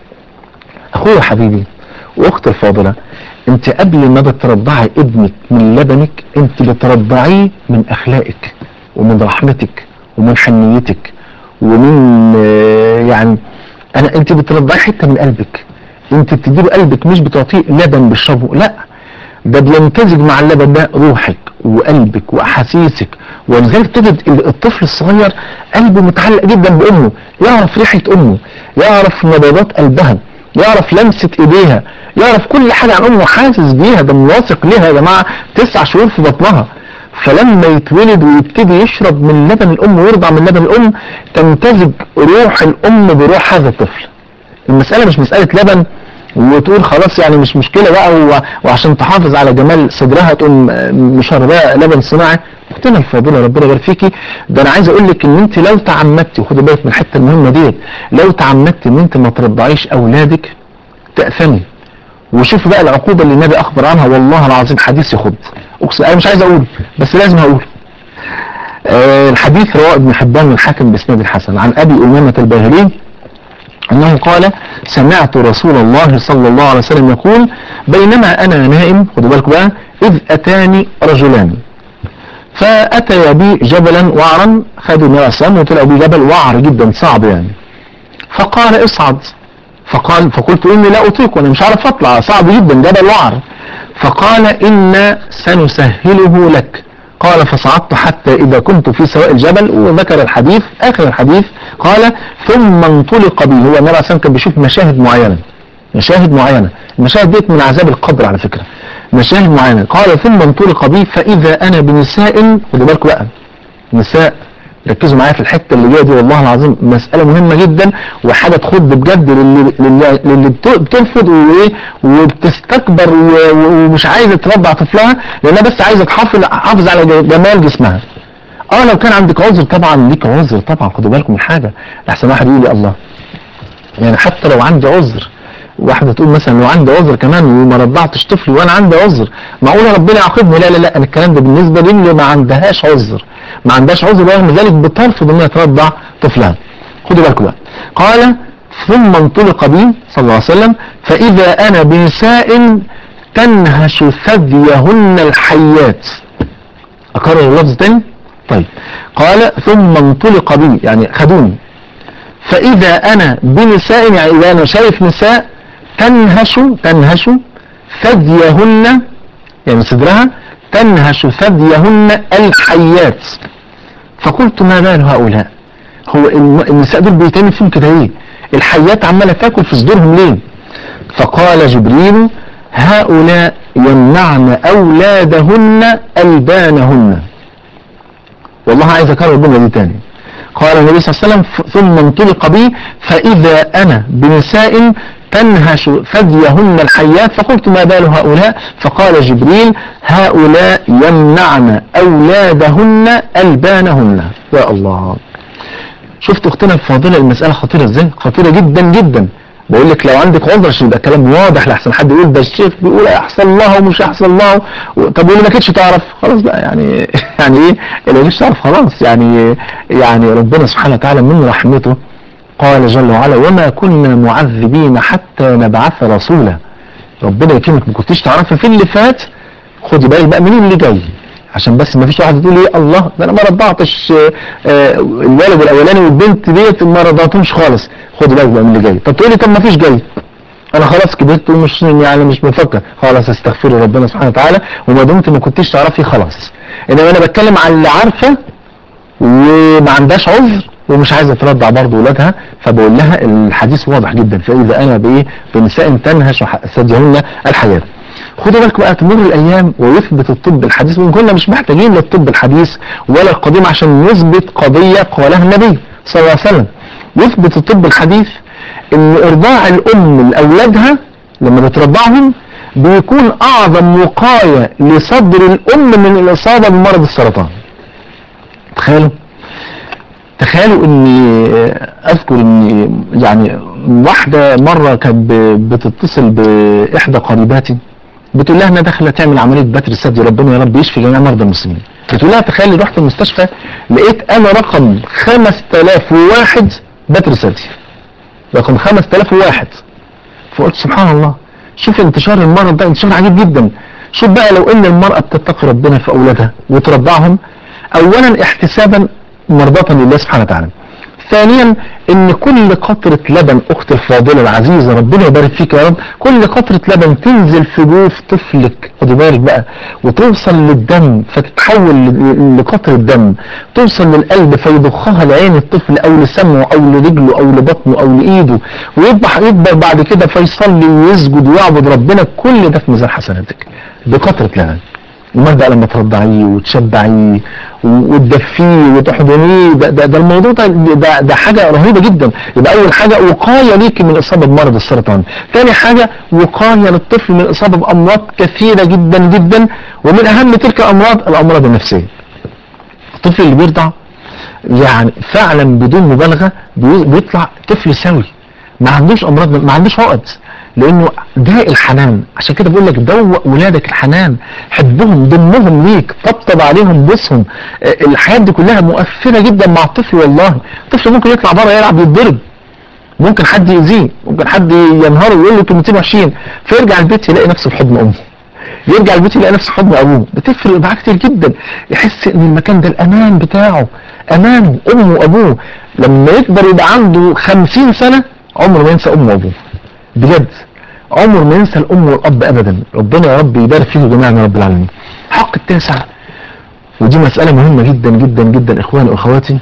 اخويا حبيبي واختي الفاضلة انت قبل ما بترضعي ابنك من لبنك انت بترضعيه من اخلاقك ومن رحمتك ومن حنيتك ومن آه، يعني انا انت بترضعي حته من قلبك انت بتديله قلبك مش بتعطيه لبن بيشربه لا ده بيمتزج مع اللبن ده روحك وقلبك واحاسيسك ولذلك تجد ال- الطفل الصغير قلبه متعلق جدا بامه يعرف ريحه امه يعرف نبضات قلبها يعرف لمسه ايديها يعرف كل حاجه عن امه حاسس بيها ده مواثق ليها يا جماعه تسع شهور في بطنها فلما يتولد ويبتدي يشرب من لبن الام ويرضع من لبن الام تمتزج روح الام بروح هذا الطفل المسألة مش مسألة لبن وتقول خلاص يعني مش مشكلة بقى و- وعشان تحافظ على جمال صدرها تقوم آه، مشرباه لبن صناعي اختنا الفاضلة ربنا يبارك فيكي ده انا عايز اقول لك ان انت لو تعمدتي وخدي بالك من الحتة المهمة ديت لو تعمدتي ان انت ما ترضعيش اولادك تأثمي وشوف بقى العقوبة اللي النبي اخبر عنها والله العظيم حديث يخض اقسم انا مش عايز اقول بس لازم هقول آه، الحديث رواه ابن حبان والحاكم باسناد الحسن عن ابي امامة الباهلي انه قال سمعت رسول الله صلى الله عليه وسلم يقول بينما انا نائم خدوا بالكم بقى اذ اتاني رجلان فاتيا بي جبلا وعرا خدوا النبي صلى الله وطلعوا بي جبل وعر جدا صعب يعني فقال اصعد فقال فقلت اني لا اطيق وانا مش عارف اطلع صعب جدا جبل وعر فقال إنا سنسهله لك قال فصعدت حتى إذا كنت في سواء الجبل وذكر الحديث آخر الحديث قال ثم انطلق بي هو النبي عليه الصلاة كان بيشوف مشاهد معينة مشاهد معينة المشاهد ديت من عذاب القبر على فكرة مشاهد معينة قال ثم انطلق بي فإذا أنا بنساء خدوا بالكم بقى نساء ركزوا معايا في الحته اللي جايه دي والله العظيم مساله مهمه جدا وحاجه تخض بجد للي للي, للي بت- بترفض وايه وبتستكبر و- و- ومش عايزه ترضع طفلها لانها بس عايزه تحافظ تحافظ على ج- جمال جسمها. اه لو كان عندك عذر طبعا ليك عذر طبعا خدوا بالكم من حاجه احسن واحد يقول يا الله يعني حتى لو عندي عذر واحده تقول مثلا لو عندي عذر كمان وما رضعتش طفلي وانا عندي عذر معقوله ربنا يعاقبني لا لا لا انا الكلام ده بالنسبه للي ما عندهاش عذر ما عندهاش عذر رغم ذلك بترفض انها ترضع طفلها خدوا بالكم بقى قال ثم انطلق بي صلى الله عليه وسلم فاذا انا بنساء تنهش ثديهن الحيات اكرر اللفظ تاني طيب قال ثم انطلق بي يعني خدوني فإذا أنا بنساء يعني إذا أنا شايف نساء تنهش تنهش ثديهن يعني صدرها تنهش ثديهن الحيات فقلت ما بال هؤلاء هو الم- النساء دول بيتعمل فيهم كده ايه الحيات عمالة تاكل في صدورهم ليه فقال جبريل هؤلاء يمنعن أولادهن ألبانهن والله عايز اكرر الجمله دي تاني قال النبي صلى الله عليه وسلم ف- ثم انطلق بي فاذا انا بنساء تنهش ثديهن الحيات فقلت ما بال هؤلاء فقال جبريل هؤلاء يمنعن اولادهن البانهن يا الله شفت اختنا الفاضله المساله خطيره ازاي خطيره جدا جدا بقول لك لو عندك عذر عشان يبقى كلام واضح لحسن حد يقول ده الشيخ بيقول هيحصل لها ومش هيحصل لها و- طب واللي ما كانتش تعرف خلاص بقى يعني يعني ايه اللي ما كانتش تعرف خلاص يعني يعني ربنا سبحانه وتعالى من رحمته قال جل وعلا وما كنا معذبين حتى نبعث رسولا ربنا يكرمك ما كنتيش تعرفي في اللي فات خدي بالك بقى مين اللي جاي عشان بس ما فيش واحد تقول ايه الله ده انا ما رضعتش آه، آه، الولد الاولاني والبنت ديت ما رضعتهمش خالص خدي بالك بقى من اللي جاي طب تقولي طب ما فيش جاي انا خلاص كبرت ومش يعني مش بفكر خلاص استغفري ربنا سبحانه وتعالى وما دمت ما كنتيش تعرفي خلاص انما انا بتكلم على اللي عارفه وما عندهاش عذر ومش عايزه ترضع برضه ولادها فبقول لها الحديث واضح جدا فاذا انا بايه بنساء تنهش ثديهن الحياه خدوا بالكم بقى تمر الايام ويثبت الطب الحديث وان كنا مش محتاجين للطب الحديث ولا القديم عشان نثبت قضيه قالها النبي صلى الله عليه وسلم يثبت الطب الحديث ان ارضاع الام لاولادها لما بترضعهم بيكون اعظم وقايه لصدر الام من الاصابه بمرض السرطان تخيلوا تخيلوا اني اذكر اني يعني واحده مره كانت ب- بتتصل باحدى قريباتي بتقول لها انها داخله تعمل عمليه بتر ثدي ربنا يا رب يشفي جميع مرضى المسلمين بتقول لها تخيلي رحت المستشفى لقيت انا رقم 5001 بتر ثدي رقم 5001 فقلت سبحان الله شوف انتشار المرض ده انتشار عجيب جدا شوف بقى لو ان المرأة بتتقي ربنا في اولادها وترضعهم اولا احتسابا مرضاة لله سبحانه وتعالى ثانيا ان كل قطرة لبن اختي الفاضلة العزيزة ربنا يبارك فيك يا رب كل قطرة لبن تنزل في جوف طفلك خدي بالك بقى وتوصل للدم فتتحول ل- لقطرة دم توصل للقلب فيضخها لعين الطفل او لسمعه او لرجله او لبطنه او لايده ويذبح يكبر بعد كده فيصلي ويسجد ويعبد ربنا كل ده في ميزان حسناتك بقطرة لبن امال بقى لما ترضعيه وتشبعيه و- وتدفيه وتحضنيه ده, ده, ده الموضوع ده, ده ده حاجه رهيبه جدا يبقى اول حاجه وقايه ليك من الاصابه بمرض السرطان ثاني حاجه وقايه للطفل من الاصابه بامراض كثيره جدا جدا ومن اهم تلك الامراض الامراض النفسيه الطفل اللي بيرضع يعني فعلا بدون مبالغه بي- بيطلع طفل سوي ما عندوش امراض ما عندوش عقد لانه ده الحنان عشان كده بقول لك دوق ولادك الحنان حبهم ضمهم ليك طبطب عليهم بوسهم آه، الحياه دي كلها مؤثره جدا مع الطفل والله الطفل ممكن يطلع بره يلعب يتضرب ممكن حد يأذيه ممكن حد ينهاره ويقول له كلمتين وحشين فيرجع البيت يلاقي نفسه في حضن امه يرجع البيت يلاقي نفسه في حضن ابوه بتفرق معاه كتير جدا يحس ان المكان ده الامان بتاعه امانه امه وابوه لما يكبر يبقى عنده خمسين سنه عمره ما ينسى امه وابوه بجد عمر ما ينسى الام والاب ابدا ربنا يا رب يبارك فيكم جميعا يا رب العالمين الحق التاسع ودي مسألة مهمة جدا جدا جدا اخواني واخواتي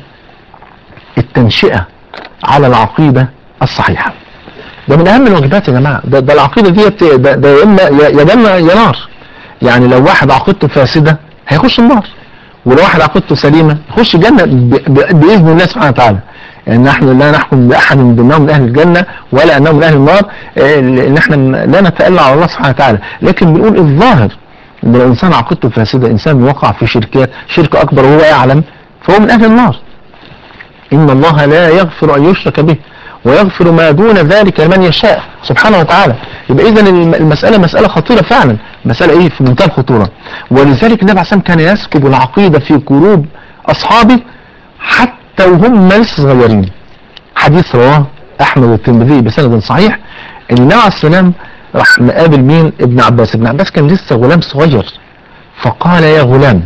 التنشئة على العقيدة الصحيحة ده من اهم الواجبات يا جماعة ده, ده العقيدة ديت ده, ده يا اما يا يا جنة يا نار يعني لو واحد عقيدته فاسدة هيخش النار ولو واحد عقيدته سليمة يخش الجنة ب- ب- بإذن الله سبحانه وتعالى يعني نحن لا نحكم بأحد من ضمنهم من أهل الجنة ولا أنهم من أهل النار آه، لأن احنا لا نتألى على الله سبحانه وتعالى لكن بنقول الظاهر ان الانسان عقيدته فاسده انسان وقع في شركات شرك اكبر وهو يعلم فهو من اهل النار ان الله لا يغفر ان يشرك به ويغفر ما دون ذلك لمن يشاء سبحانه وتعالى يبقى اذا الم- المساله مساله خطيره فعلا مساله ايه في منتهى الخطوره ولذلك النبي عليه الصلاه والسلام كان يسكب العقيده في قلوب اصحابه حتى وهم لسه صغيرين حديث رواه احمد والترمذي بسند صحيح ان النبي عليه السلام راح مقابل مين ابن عباس ابن عباس كان لسه غلام صغير فقال يا غلام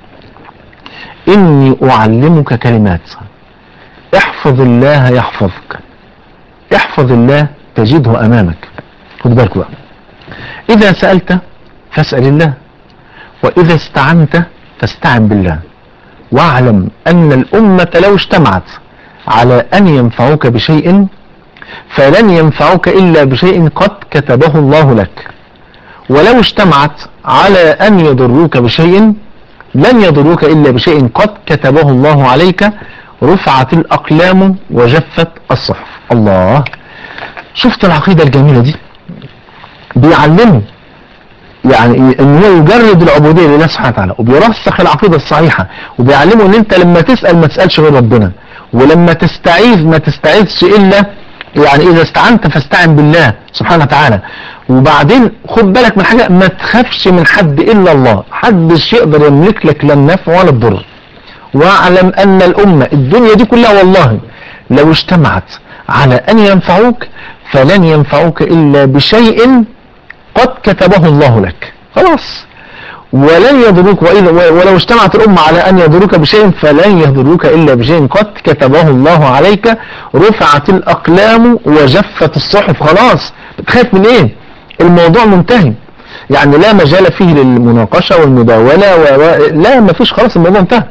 اني اعلمك كلمات احفظ الله يحفظك احفظ الله تجده امامك خد بالك بقى اذا سألت فاسأل الله واذا استعنت فاستعن بالله واعلم ان الامة لو اجتمعت على ان ينفعوك بشيء فلن ينفعوك الا بشيء قد كتبه الله لك ولو اجتمعت على ان يضروك بشيء لن يضروك الا بشيء قد كتبه الله عليك رفعت الاقلام وجفت الصحف الله شفت العقيدة الجميلة دي بيعلمه يعني ان هو يجرد العبودية لله سبحانه وتعالى وبيرسخ العقيدة الصحيحة وبيعلمه ان انت لما تسأل ما تسألش غير ربنا ولما تستعيذ ما تستعيذش الا يعني اذا استعنت فاستعن بالله سبحانه وتعالى وبعدين خد بالك من حاجة ما تخافش من حد الا الله حدش يقدر يملك لك لا النفع ولا الضر واعلم ان الامة الدنيا دي كلها والله لو اجتمعت على أن ينفعوك فلن ينفعوك إلا بشيء قد كتبه الله لك خلاص ولن يضروك وإذا ولو اجتمعت الأمة على أن يضروك بشيء فلن يضروك إلا بشيء قد كتبه الله عليك رفعت الأقلام وجفت الصحف خلاص بتخاف من إيه الموضوع منتهي يعني لا مجال فيه للمناقشة والمداولة و... و... لا مفيش خلاص الموضوع انتهى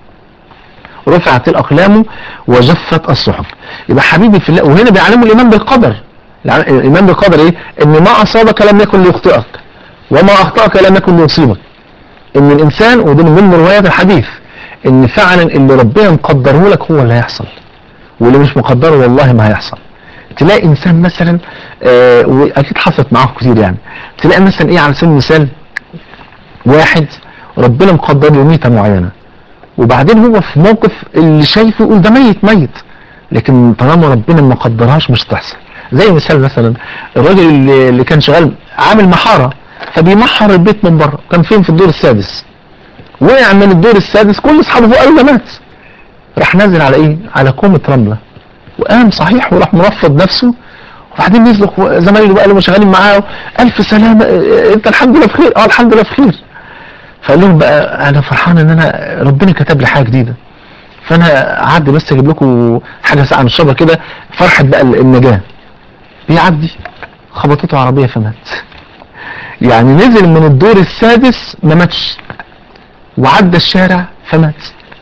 رفعت الأقلام وجفت الصحف يبقى حبيبي في الله وهنا بيعلموا الإيمان بالقدر الع- الإيمان بالقدر إيه إن ما أصابك لم يكن ليخطئك وما أخطأك لم يكن ليصيبك إن الإنسان وده من ضمن روايات الحديث إن فعلا اللي ربنا مقدره لك هو اللي هيحصل واللي مش مقدره والله ما هيحصل تلاقي إنسان مثلا آه وأكيد حصلت معاكم كتير يعني تلاقي مثلا إيه على سبيل المثال واحد ربنا مقدر له ميتة معينة وبعدين هو في موقف اللي شايفه يقول ده ميت ميت لكن طالما ربنا ما قدرهاش مش تحصل زي مثال مثلا الراجل اللي, اللي كان شغال عامل محارة فبيمحر البيت من بره كان فين في الدور السادس وقع من الدور السادس كل اصحابه فوق قالوا ده مات راح نازل على ايه على كومة رملة وقام صحيح وراح مرفض نفسه وبعدين نزلوا زمايله بقى اللي شغالين معاه الف سلامة اه، انت الحمد لله بخير اه الحمد لله بخير فقال لهم بقى انا فرحان ان انا ربنا كتب لي حاجه جديده فانا اعدي بس اجيب لكم حاجه ساعه نشربها كده فرحه بقى النجاه بيعدي خبطته عربيه فمات يعني نزل من الدور السادس ما ماتش وعدى الشارع فمات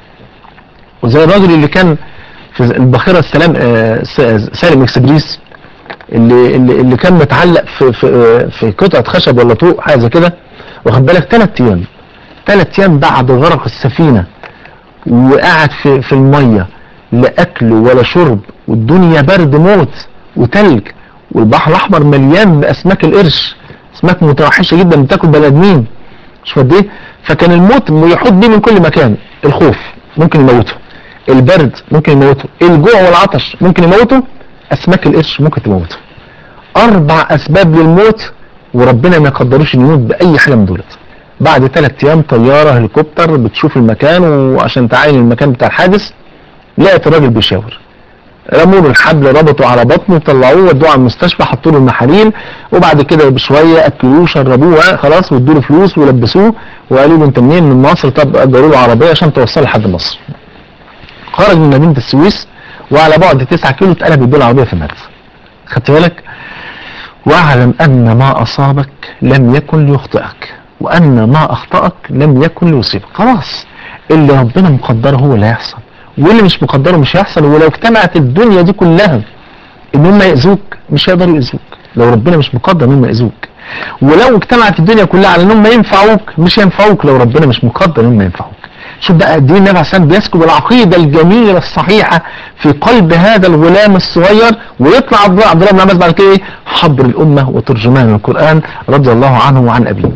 وزي الراجل اللي كان في الباخره السلام آه، س- سالم اكسبريس اللي اللي اللي كان متعلق في في آه، في قطعه خشب ولا طوق حاجه زي كده واخد بالك ثلاث ايام ثلاث ايام بعد غرق السفينه وقعد في في الميه لا اكل ولا شرب والدنيا برد موت وتلج والبحر الاحمر مليان باسماك القرش اسماك متوحشه جدا بتاكل بني ادمين مش قد ايه فكان الموت يحط بيه من كل مكان الخوف ممكن يموته البرد ممكن يموته الجوع والعطش ممكن يموته اسماك القرش ممكن تموته اربع اسباب للموت وربنا ما يقدروش انه يموت باي حاجه من دولت بعد ثلاث ايام طياره هليكوبتر بتشوف المكان وعشان تعاين المكان بتاع الحادث لقت الراجل بيشاور رموا له الحبل ربطوا على بطنه طلعوه ودوه على المستشفى حطوا له المحاليل وبعد كده بشويه اكلوه شربوه خلاص وادوا له فلوس ولبسوه وقالوا له انت منين من مصر طب اجروا له عربيه عشان توصله لحد مصر خرج من مدينه السويس وعلى بعد 9 كيلو اتقلب يدوا العربيه في مات خدت بالك واعلم ان ما اصابك لم يكن ليخطئك وان ما اخطاك لم يكن ليصيبك خلاص اللي ربنا مقدره هو اللي هيحصل واللي مش مقدره مش هيحصل ولو اجتمعت الدنيا دي كلها ان هم يأذوك مش هيقدروا يأذوك لو ربنا مش مقدر ان هم يأذوك ولو اجتمعت الدنيا كلها على ان هم ينفعوك مش هينفعوك لو ربنا مش مقدر ان هم ينفعوك شوف بقى قد ايه النبي عليه الصلاه والسلام بيسكب العقيده الجميله الصحيحه في قلب هذا الغلام الصغير ويطلع عبد الله عبد الله بن عباس بعد كده ايه حبر الامه وترجمان القران رضي الله عنه وعن ابيه.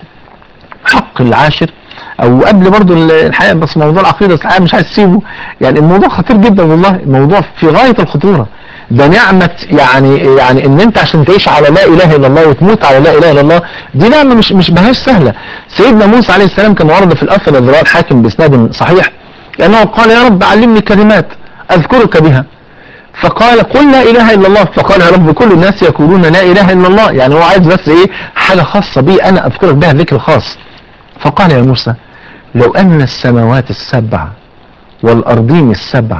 حق العاشر او قبل برضو الحقيقه بس موضوع العقيده الحقيقه مش عايز اسيبه يعني الموضوع خطير جدا والله الموضوع في غايه الخطوره ده نعمة يعني يعني ان انت عشان تعيش على لا اله الا الله وتموت على لا اله الا الله دي نعمة مش مش ماهيش سهلة سيدنا موسى عليه السلام كان ورد في الاثر الذي رواه الحاكم باسناد صحيح لانه قال يا رب علمني كلمات اذكرك بها فقال قل لا اله الا الله فقال يا رب كل الناس يقولون لا اله الا الله يعني هو عايز بس ايه حاجة خاصة بي انا اذكرك بها ذكر خاص فقال يا موسى لو ان السماوات السبع والارضين السبع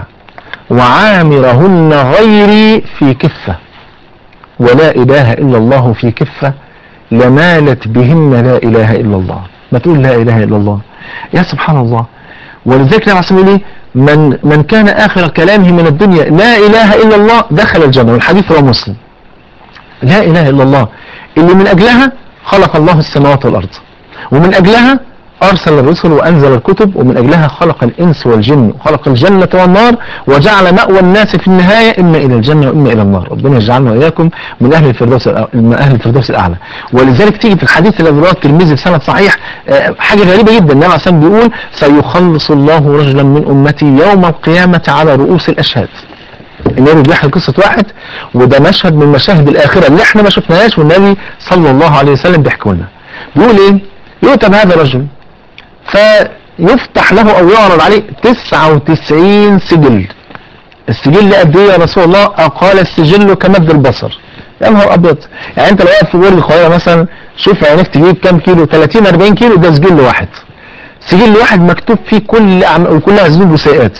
وعامرهن غيري في كفة ولا إله إلا الله في كفة لمالت بهن لا إله إلا الله ما تقول لا إله إلا الله يا سبحان الله ولذلك نعم عسلم ليه من, من كان آخر كلامه من الدنيا لا إله إلا الله دخل الجنة والحديث رواه مسلم لا إله إلا الله اللي من أجلها خلق الله السماوات والأرض ومن أجلها أرسل الرسل وأنزل الكتب ومن أجلها خلق الإنس والجن وخلق الجنة والنار وجعل مأوى الناس في النهاية إما إلى الجنة وإما إلى النار ربنا يجعلنا وإياكم من أهل الفردوس من أهل الفردوس الأعلى ولذلك تيجي في الحديث الذي رواه الترمذي بسند صحيح حاجة غريبة جدا النبي عليه بيقول سيخلص الله رجلا من أمتي يوم القيامة على رؤوس الأشهاد النبي بيحكي قصة واحد وده مشهد من مشاهد الآخرة اللي احنا ما شفناهاش والنبي صلى الله عليه وسلم بيحكي لنا بيقول ايه يؤتى بهذا الرجل فيفتح له او يعرض عليه 99 سجل السجل قد ايه يا رسول الله آه، قال السجل كمد البصر يا نهار ابيض يعني انت لو واقف في برج القاهره مثلا شوف عينك تجيب كام كيلو 30 40 كيلو ده سجل واحد سجل واحد مكتوب فيه كل أعم- وكلها ذنوب وسيئات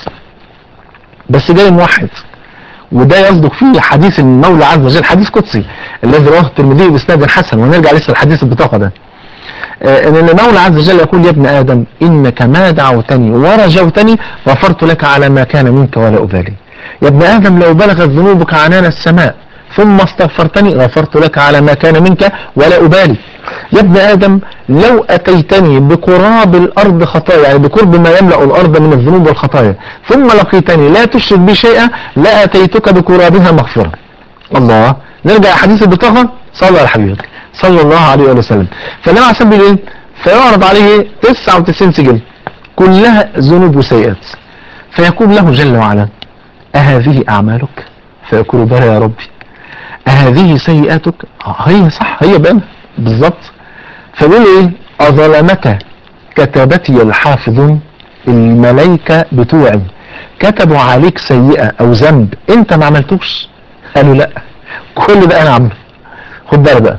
بس جاي موحد وده يصدق فيه حديث المولى عز وجل حديث قدسي الذي رواه الترمذي باسناد حسن ونرجع لسه الحديث البطاقه ده آه، ان المولى عز وجل يقول يا ابن ادم انك ما دعوتني ورجوتني غفرت لك على ما كان منك ولا ابالي يا ابن ادم لو بلغت ذنوبك عنان السماء ثم استغفرتني غفرت لك على ما كان منك ولا ابالي يا ابن ادم لو اتيتني بقراب الارض خطايا يعني بقرب ما يملا الارض من الذنوب والخطايا ثم لقيتني لا تشرك بي شيئا لاتيتك بقرابها مغفره الله نرجع لحديث البطاقه صلى على حبيبك صلى الله عليه وآله وسلم فالنبي عليه الصلاه والسلام ايه فيعرض عليه 99 سجل كلها ذنوب وسيئات فيقول له جل وعلا أهذه أعمالك فيقول بلى يا ربي أهذه سيئاتك آه، هي صح هي بقى بالظبط فبيقول له ايه أظلمك كتبتي الحافظون الملائكة بتوعي كتبوا عليك سيئة أو ذنب أنت ما عملتوش قالوا لا كل ده أنا عامله خد بالك بقى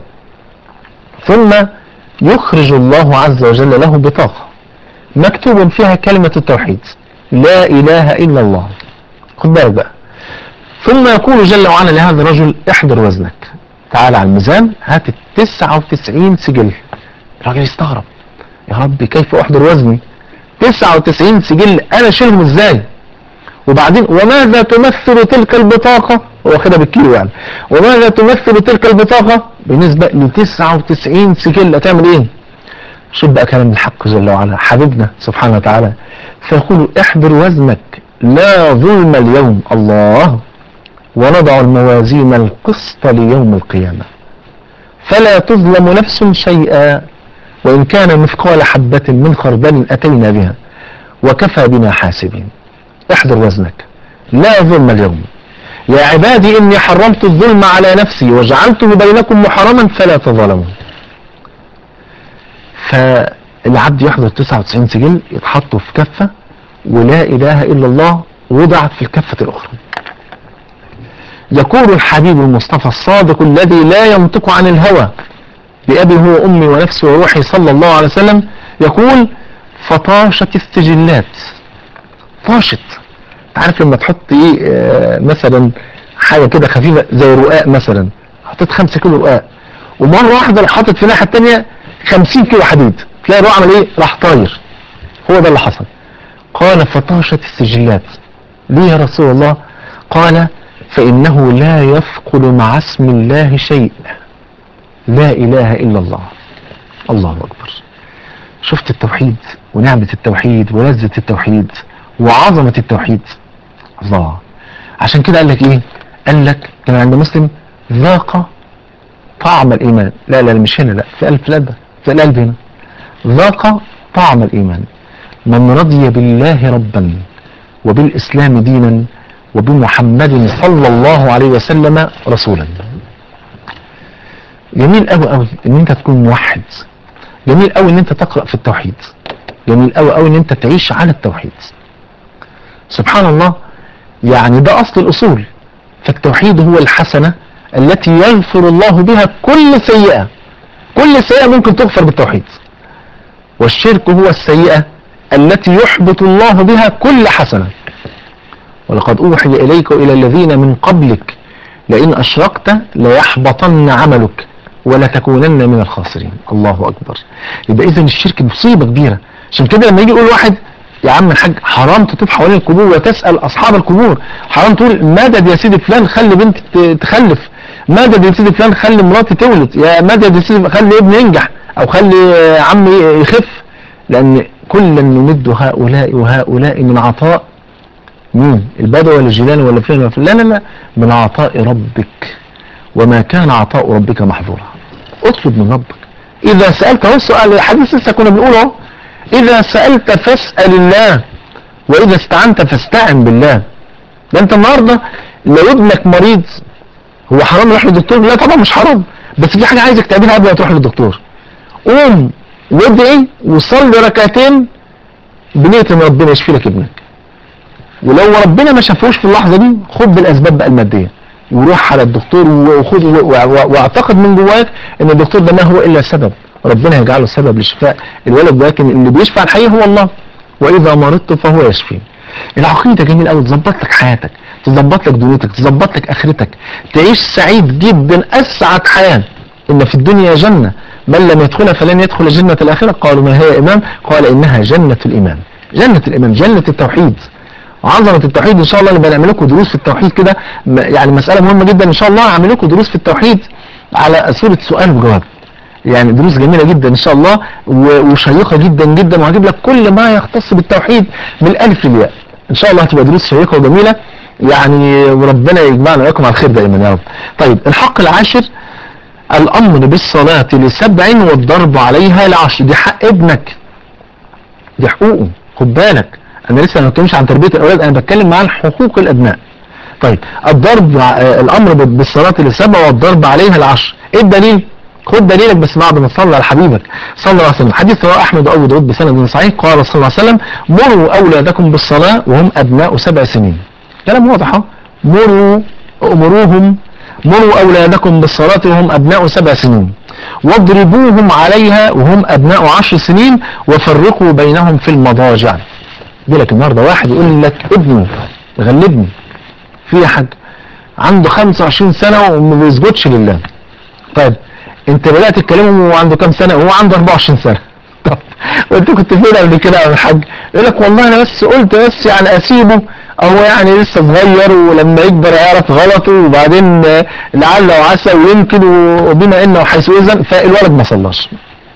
ثم يخرج الله عز وجل له بطاقة مكتوب فيها كلمة التوحيد لا إله إلا الله خد بالك بقى ثم يقول جل وعلا لهذا الرجل احضر وزنك تعال على الميزان هات ال 99 سجل الراجل يستغرب يا ربي كيف احضر وزني 99 سجل انا شيلهم ازاي وبعدين وماذا تمثل تلك البطاقة هو واخدها بالكيلو يعني وماذا تمثل تلك البطاقة بالنسبة ل 99 سجل هتعمل ايه شوف بقى كلام الحق جل وعلا حبيبنا سبحانه وتعالى فيقول احضر وزنك لا ظلم اليوم الله ونضع الموازين القسط ليوم القيامة فلا تظلم نفس شيئا وإن كان مثقال حبة من خردل أتينا بها وكفى بنا حاسبين احضر وزنك لا ظلم اليوم يا عبادي إني حرمت الظلم على نفسي وجعلته بينكم محرما فلا تظلموا فالعبد يحضر 99 سجل يتحطوا في كفة ولا إله إلا الله وضعت في الكفة الأخرى يقول الحبيب المصطفى الصادق الذي لا ينطق عن الهوى بأبي هو أمي ونفسي وروحي صلى الله عليه وسلم يقول فطاشت السجلات طاشت عارف لما تحط ايه آه مثلا حاجة كده خفيفة زي رقاق مثلا حطيت خمسة كيلو رقاق ومرة واحدة راح حاطط في الناحية التانية خمسين كيلو حديد تلاقي الرقاق عمل ايه راح طاير هو ده اللي حصل قال فطاشت السجلات ليه يا رسول الله قال فإنه لا يثقل مع اسم الله شيء لا إله إلا الله الله أكبر شفت التوحيد ونعمة التوحيد ولذة التوحيد وعظمة التوحيد الله عشان كده قال لك ايه قال لك كان عند مسلم ذاق طعم الإيمان لا لا مش هنا لا في قلب في القلب في القلب هنا ذاق طعم الإيمان من رضي بالله ربا وبالإسلام دينا وبمحمد صلى الله عليه وسلم رسولا جميل قوي قوي ان انت تكون موحد جميل قوي ان انت تقرأ في التوحيد جميل قوي قوي ان انت تعيش على التوحيد سبحان الله يعني ده اصل الاصول فالتوحيد هو الحسنة التي يغفر الله بها كل سيئة كل سيئة ممكن تغفر بالتوحيد والشرك هو السيئة التي يحبط الله بها كل حسنة ولقد أوحي إليك وإلى الذين من قبلك لئن أشركت ليحبطن عملك ولتكونن من الخاسرين الله أكبر يبقى إذا الشرك مصيبة كبيرة عشان كده لما يجي يقول واحد يا عم الحاج حرام تطوف حوالين القبور وتسأل أصحاب القبور حرام تقول مدد يا سيدي فلان خلي بنت ت- تخلف مدد يا سيدي فلان خلي مراتي تولد يا مدد يا سيدي خلي ابني ينجح أو خلي آه، عمي يخف لأن كلا نمد هؤلاء وهؤلاء من عطاء مين البدو ولا الجيلان ولا فلان ولا فلان لا لا لا من عطاء ربك وما كان عطاء ربك محظورا اطلب من ربك اذا سألت هو السؤال الحديث لسه كنا بنقوله اهو. اذا سألت فاسأل الله واذا استعنت فاستعن بالله ده انت النهارده لو ابنك مريض هو حرام يروح للدكتور لا طبعا مش حرام بس في حاجه عايزك تعملها قبل ما تروح للدكتور قوم وادعي وصلي ركعتين بنية ان ربنا يشفي لك ابنك ولو ربنا ما شافوش في اللحظه دي خد بالاسباب بقى الماديه وروح على الدكتور وخد و- و- واعتقد من جواك ان الدكتور ده ما هو الا سبب ربنا يجعله سبب لشفاء الولد لكن اللي بيشفع الحقيقه هو الله واذا مرضت فهو يشفي العقيده جميل قوي تظبط لك حياتك تظبط لك دنيتك تظبط لك اخرتك تعيش سعيد جدا اسعد حياه ان في الدنيا جنه من لم يدخلها فلن يدخل جنه الاخره قالوا ما هي يا امام قال انها جنه الايمان جنه الايمان جنه التوحيد عظمه التوحيد ان شاء الله نبقى نعمل لكم دروس في التوحيد كده م- يعني مساله مهمه جدا ان شاء الله هعمل لكم دروس في التوحيد على صوره سؤال وجواب يعني دروس جميله جدا ان شاء الله و- وشيقه جدا جدا وهجيب لك كل ما يختص بالتوحيد من الالف للياء ان شاء الله هتبقى دروس شيقه وجميله يعني وربنا يجمعنا وياكم على الخير دائما يا رب طيب الحق العاشر الامر بالصلاه لسبع والضرب عليها لعشر دي حق ابنك دي حقوقه خد بالك انا لسه ما بتكلمش عن تربيه الاولاد انا بتكلم عن حقوق الابناء طيب الضرب آه، الامر بال- بالصلاه لسبع والضرب عليها العشر ايه الدليل خد دليلك بس بعد ما تصلي على حبيبك صلى الله عليه وسلم حديث رواه احمد وابو داود بسند صحيح قال صلى الله عليه وسلم مروا اولادكم بالصلاه وهم ابناء سبع سنين كلام واضح اهو مروا امروهم مروا اولادكم بالصلاه وهم ابناء سبع سنين واضربوهم عليها وهم ابناء عشر سنين وفرقوا بينهم في المضاجع يجي لك النهارده واحد يقول لك ابنه غلبني في يا حاج عنده 25 سنه وما بيسجدش لله طيب انت بدات تكلمه وهو عنده كام سنه وهو عنده 24 سنه طب وانت كنت فين قبل كده يا الحاج يقول لك والله انا بس قلت بس يعني اسيبه هو يعني لسه صغير ولما يكبر يعرف غلطه وبعدين آه، لعل وعسى ويمكن وبما انه حيث اذن فالولد ما صلاش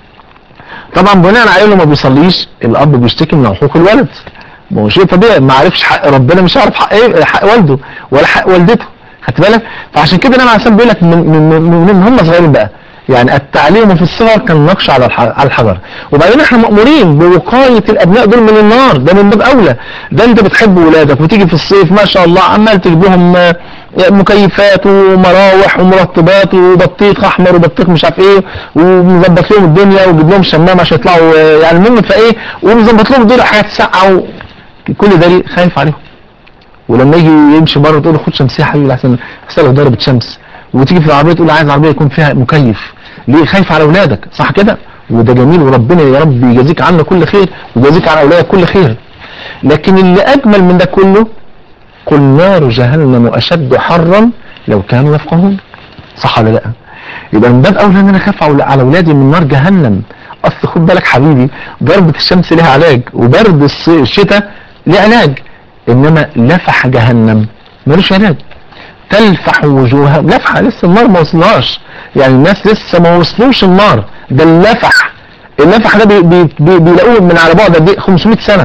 طبعا بناء عليه انه ما بيصليش الاب بيشتكي من حقوق الولد ما هو شيء طبيعي ما عرفش حق ربنا مش عارف حق ايه حق والده ولا حق والدته خدت بالك فعشان كده النبي عليه الصلاه والسلام بيقول لك من من من, من هم صغيرين بقى يعني التعليم في الصغر كان نقش على الح- على الحجر وبعدين احنا مأمورين بوقاية الابناء دول من النار ده من باب اولى ده انت بتحب ولادك وتيجي في الصيف ما شاء الله عمال تجيب لهم آه، مكيفات ومراوح ومرطبات وبطيخ احمر وبطيخ مش عارف ايه ومظبط لهم الدنيا وجيب لهم شمام عشان يطلعوا آه، يعني المهم فايه ومظبط لهم الدنيا حاجات ساقعه و- كل ده ليه؟ خايف عليهم ولما يجي يمشي بره تقول له خد شمسيه يا حبيبي لحسن يحصل لك ضربه شمس وتيجي في العربيه تقول له عايز عربيه يكون فيها مكيف ليه خايف على اولادك صح كده وده جميل وربنا يا رب يجازيك عنا كل خير ويجازيك على اولادك كل خير لكن اللي اجمل من ده كله قل نار جهنم اشد حرا لو كانوا يفقهون صح ولا لا يبقى من باب اولى ان انا اخاف على على اولادي من نار جهنم اصل خد بالك حبيبي ضربة الشمس لها علاج وبرد الص- الشتاء ليه علاج انما لفح جهنم ملوش علاج تلفح وجوهها لفحة لسه النار ما وصلهاش يعني الناس لسه ما وصلوش النار ده اللفح اللفح ده بي بي بي بيلاقوه من على بعد قد ايه 500 سنة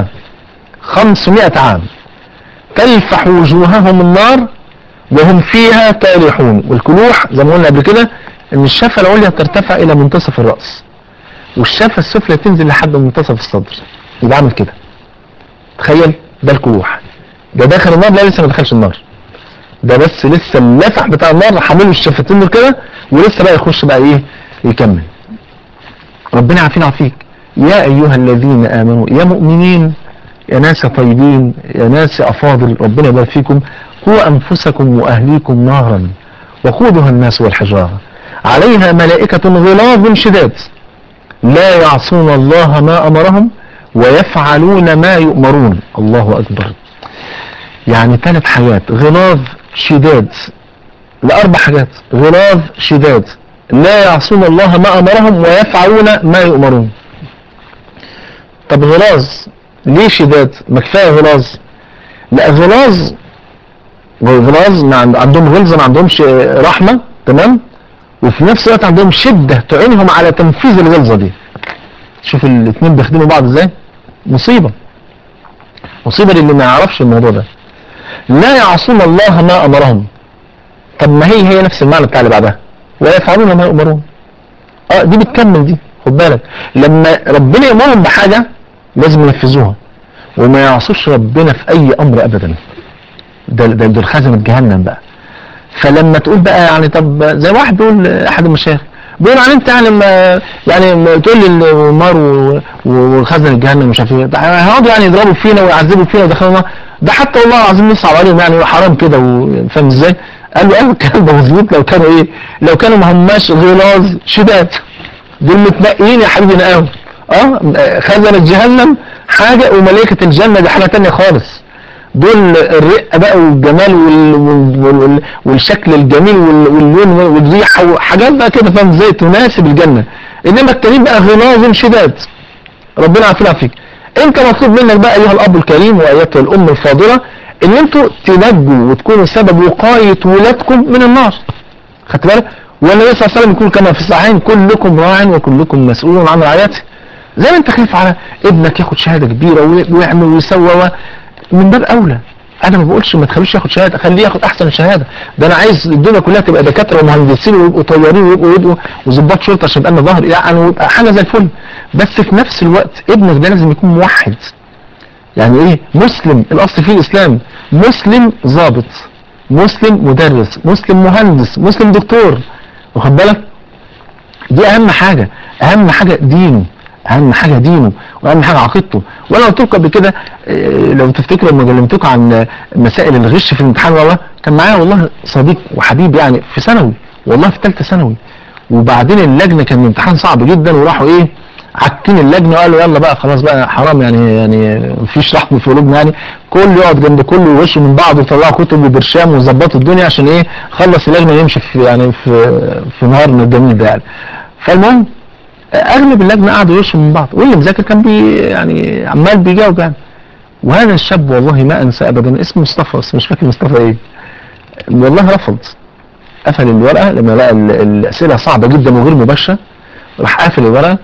500 عام تلفح وجوههم النار وهم فيها كالحون والكلوح زي ما قلنا قبل كده ان الشفه العليا ترتفع الى منتصف الراس والشفه السفلى تنزل لحد منتصف الصدر يبقى عامل كده تخيل ده الكلوح ده داخل النار لا لسه ما دخلش النار ده بس لسه اللفح بتاع النار حامله الشفتين دول كده ولسه بقى يخش بقى ايه يكمل ربنا عافينا عافيك يا ايها الذين امنوا يا مؤمنين يا ناس يا طيبين يا ناس يا افاضل ربنا يبارك فيكم قوا انفسكم واهليكم نارا وقودها الناس والحجاره عليها ملائكه غلاظ شداد لا يعصون الله ما امرهم ويفعلون ما يؤمرون الله اكبر يعني ثلاث حاجات غلاظ شداد لاربع حاجات غلاظ شداد لا يعصون الله ما امرهم ويفعلون ما يؤمرون طب غلاظ ليه شداد ما كفايه غلاظ لا غلاظ غلاظ ما عند- عندهم غلظه ما عندهمش آه، رحمه تمام وفي نفس الوقت عندهم شده تعينهم على تنفيذ الغلظه دي شوف الاثنين بيخدموا بعض ازاي مصيبه مصيبه للي ما يعرفش الموضوع ده لا يعصون الله ما امرهم طب ما هي هي نفس المعنى بتاع اللي بعدها ويفعلون ما يؤمرون اه دي بتكمل دي خد بالك لما ربنا يامرهم بحاجه لازم ينفذوها وما يعصوش ربنا في اي امر ابدا ده ده دول خزنة جهنم بقى فلما تقول بقى يعني طب زي واحد بيقول احد المشايخ بيقول على انت يعني ما يعني ما تقول لي النار و- و- وخزن الجهنم مش عارف ايه ده هيقعدوا يعني يضربوا فينا ويعذبوا فينا ودخلوا النار ده حتى والله العظيم نصعب عليهم يعني حرام كده و- فاهم ازاي؟ قال له ايوه الكلام ده مظبوط لو كانوا ايه؟ لو كانوا ما هماش غلاظ شداد دول متنقيين يا حبيبي نقاهم اه خزنة جهنم حاجة وملائكة الجنة دي حاجة تانية خالص دول الرقة بقى والجمال وال... وال... وال... والشكل الجميل وال... واللون والريحة وحاجات بقى كده فاهم ازاي تناسب الجنة انما التانيين بقى غلاظ شداد ربنا يعافينا فيك انت مطلوب منك بقى ايها الاب الكريم وايتها الام الفاضلة ان انتوا تنجوا وتكونوا سبب وقاية ولادكم من النار خدت بالك والنبي صلى الله عليه وسلم يقول كما في الصحيحين كلكم راع وكلكم مسؤول عن رعايته زي ما انت خايف على ابنك ياخد شهاده كبيره وي- ويعمل ويسوى و- من باب اولى انا ما بقولش ما تخليش ياخد شهاده خليه ياخد احسن شهاده ده انا عايز الدنيا كلها تبقى دكاتره ومهندسين ويبقوا طيارين ويبقوا يبقوا وظباط شرطه عشان يبقى لنا ظهر يعني ويبقى حاجه زي الفل بس في نفس الوقت ابنك ده لازم يكون موحد يعني ايه مسلم الاصل فيه الاسلام مسلم ضابط مسلم مدرس مسلم مهندس مسلم دكتور واخد بالك دي اهم حاجة اهم حاجة دينه اهم حاجة دينه واهم حاجة عقيدته وانا قلت لكم قبل كده آه، لو تفتكروا لما كلمتكم عن آه، مسائل الغش في الامتحان والله كان معايا والله صديق وحبيب يعني في ثانوي والله في ثالثه ثانوي وبعدين اللجنه كان الامتحان صعب جدا وراحوا ايه عكين اللجنه وقالوا يلا بقى خلاص بقى حرام يعني يعني مفيش رحمه في قلوبنا يعني كل يقعد جنب كل ويغشوا من بعض ويطلعوا كتب وبرشام ويظبطوا الدنيا عشان ايه خلص اللجنه يمشي في يعني في في نهارنا الجميل ده يعني فالمهم اغلب اللجنه قعدوا يغشوا من بعض واللي مذاكر كان بي يعني عمال بيجاوب يعني وهذا الشاب والله ما انسى ابدا اسمه مصطفى بس مش فاكر مصطفى ايه والله رفض قفل الورقه لما لقى ال- الاسئله صعبه جدا وغير مباشره راح قافل الورقه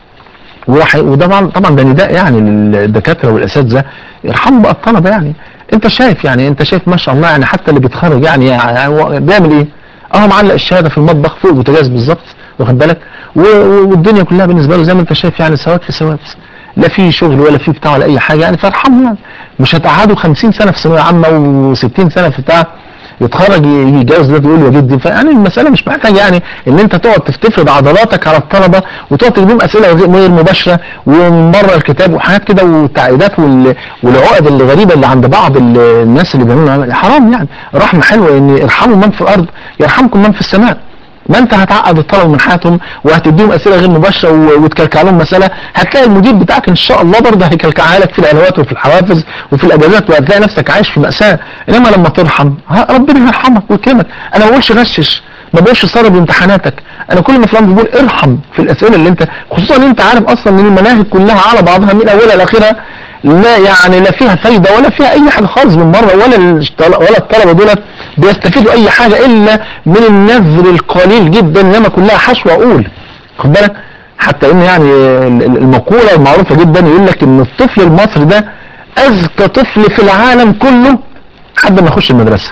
وراح وده طبعا طبعا ده نداء يعني للدكاتره والاساتذه يرحموا بقى الطلبه يعني انت شايف يعني انت شايف ما شاء الله يعني حتى اللي بيتخرج يعني, يعني هو بيعمل ايه؟ اه معلق الشهاده في المطبخ فوق البوتاجاز بالظبط واخد بالك و- و- والدنيا كلها بالنسبه له زي ما انت شايف يعني سواد في سواد لا في شغل ولا في بتاع ولا اي حاجه يعني فارحمه يعني مش هتقعدوا 50 سنه في ثانويه عامه و60 سنه في بتاع يتخرج ي- يتجوز ده يقول يا جدي فيعني المساله مش محتاجه يعني ان انت تقعد تفرض عضلاتك على الطلبه وتقعد تجيب اسئله غير غير مباشره ومن بره الكتاب وحاجات كده والتعقيدات وال- والعقد الغريبه اللي عند بعض ال- الناس اللي بيعملوا حرام يعني رحمه حلوه ان ارحموا من في الارض يرحمكم من في السماء ما انت هتعقد الطلبه من حياتهم وهتديهم اسئله غير مباشره و- وتكلكع لهم مساله هتلاقي المدير بتاعك ان شاء الله برضه هيكلكعها لك في العلاوات وفي الحوافز وفي الاجازات وهتلاقي نفسك عايش في ماساه انما لما ترحم ها ربنا يرحمك ويكرمك انا ما بقولش غشش ما بقولش صرف امتحاناتك انا كل ما فلان بقول ارحم في الاسئله اللي انت خصوصا ان انت عارف اصلا ان المناهج كلها على بعضها من اولها لاخرها لا يعني لا فيها فايده ولا فيها اي حاجه خالص من بره ولا الاشتغل- ولا الطلبه دولت بيستفيدوا اي حاجه الا من النذر القليل جدا انما كلها حشو عقول خد بالك حتى ان يعني ال- ال- المقوله المعروفه جدا يقول لك ان الطفل المصري ده اذكى طفل في العالم كله لحد ما يخش المدرسه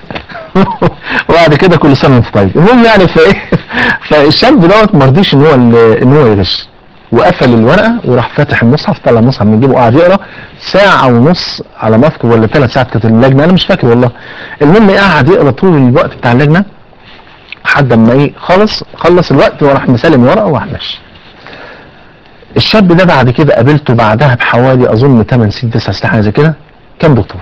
وبعد كده كل سنه وانت طيب المهم يعني فايه فالشاب دوت ما رضيش ان هو ال- ان هو يغش وقفل الورقه وراح فاتح المصحف طلع المصحف من جيبه وقعد يقرا ساعه ونص على ما اذكر ولا ثلاث ساعات كانت اللجنه انا مش فاكر والله المهم قعد يقرا طول الوقت بتاع اللجنه لحد اما ايه خلص خلص الوقت وراح مسلم الورقه وراح ماشي الشاب ده بعد كده قابلته بعدها بحوالي اظن 8 سنين 9 سنين حاجه زي كده كان دكتور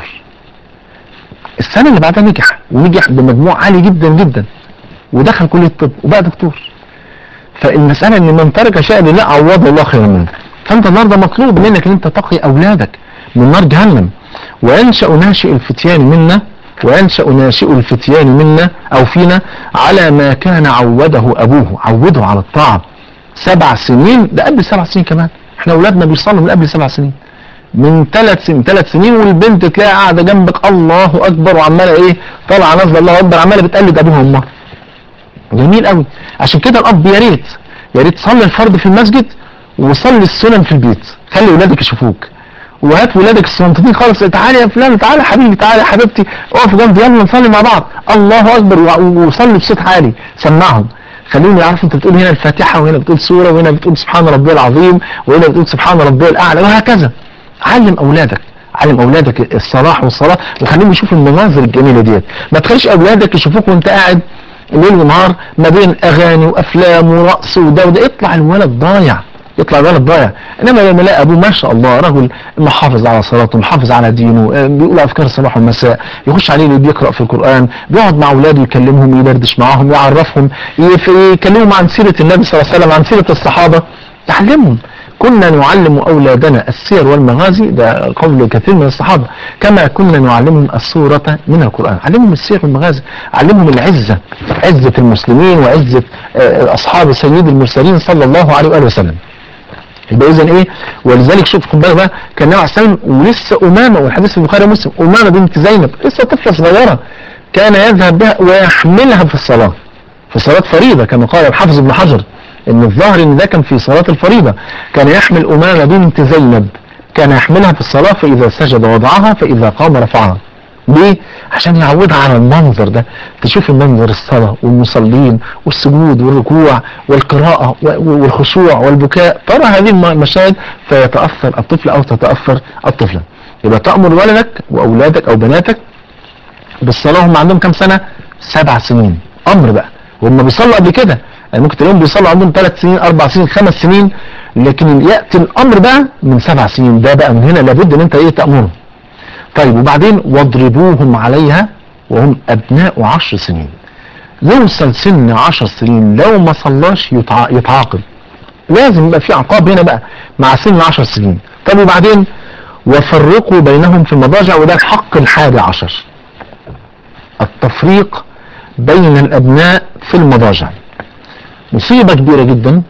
السنه اللي بعدها نجح ونجح بمجموع عالي جدا جدا ودخل كليه الطب وبقى دكتور فالمساله ان من ترك شيئا لله عوضه الله خيرا منه فانت النهارده مطلوب منك ان انت تقي اولادك من نار جهنم وينشا ناشئ الفتيان منا وينشا ناشئ الفتيان منا او فينا على ما كان عوده ابوه عوده على الطاعه سبع سنين ده قبل سبع سنين كمان احنا اولادنا بيصلوا من قبل سبع سنين من ثلاث سنين ثلاث سنين والبنت تلاقي قاعده جنبك الله اكبر وعماله ايه طالعه نازله الله اكبر عماله بتقلد ابوها وامها جميل قوي عشان كده الاب يا ريت يا ريت صلي الفرض في المسجد وصلي السنن في البيت خلي ولادك يشوفوك وهات ولادك الصنطتين خالص تعالى يا فلان تعالى يا حبيبي تعالى يا حبيبتي اقف جنبي يلا نصلي مع بعض الله اكبر و- وصلي بصوت عالي سمعهم خليهم يعرفوا انت بتقول هنا الفاتحه وهنا بتقول سوره وهنا بتقول سبحان ربي العظيم وهنا بتقول سبحان ربي الاعلى وهكذا علم اولادك علم اولادك الصلاح والصلاه وخليهم يشوفوا المناظر الجميله ديت ما تخليش اولادك يشوفوك وانت قاعد ليل ونهار ما بين اغاني وافلام ورقص وده وده يطلع الولد ضايع يطلع الولد ضايع انما لما يلاقي ابوه ما شاء الله رجل محافظ على صلاته محافظ على دينه آه، بيقول اذكار الصباح والمساء يخش عليه اللي بيقرا في القران بيقعد مع اولاده يكلمهم يدردش معاهم يعرفهم يف- يكلمهم عن سيره النبي صلى الله عليه وسلم عن سيره الصحابه يعلمهم كنا نعلم أولادنا السير والمغازي ده قول كثير من الصحابة كما كنا نعلمهم السورة من القرآن علمهم السير والمغازي علمهم العزة عزة المسلمين وعزة آه، أصحاب سيد المرسلين صلى الله عليه وآله وسلم يبقى اذا ايه ولذلك شوف خد بالك بقى كان النبي عليه الصلاه والسلام ولسه امامه والحديث في البخاري ومسلم امامه بنت زينب لسه طفله صغيره كان يذهب بها ويحملها في الصلاه في صلاه فريضه كما قال الحافظ ابن حجر ان الظاهر ان ده كان في صلاه الفريضه كان يحمل امامه بنت زينب كان يحملها في الصلاه فاذا سجد وضعها فاذا قام رفعها ليه؟ عشان يعودها على المنظر ده تشوف المنظر الصلاة والمصلين والسجود والركوع والقراءة و- والخشوع والبكاء ترى هذه الم- المشاهد فيتأثر الطفل أو تتأثر الطفلة يبقى تأمر ولدك وأولادك أو بناتك بالصلاة هم عندهم كام سنة؟ سبع سنين أمر بقى هم بيصلوا قبل كده يعني ممكن تلاقيهم بيصلوا عندهم ثلاث سنين أربع سنين خمس سنين لكن يأتي الأمر بقى من سبع سنين ده بقى من هنا لابد إن أنت إيه تأمره طيب وبعدين واضربوهم عليها وهم أبناء عشر سنين يوصل سن عشر سنين لو ما صلاش يتع... يتعاقب لازم يبقى في عقاب هنا بقى مع سن عشر سنين طب وبعدين وفرقوا بينهم في المضاجع وده الحق الحادي عشر التفريق بين الأبناء في المضاجع مصيبة كبيرة جدا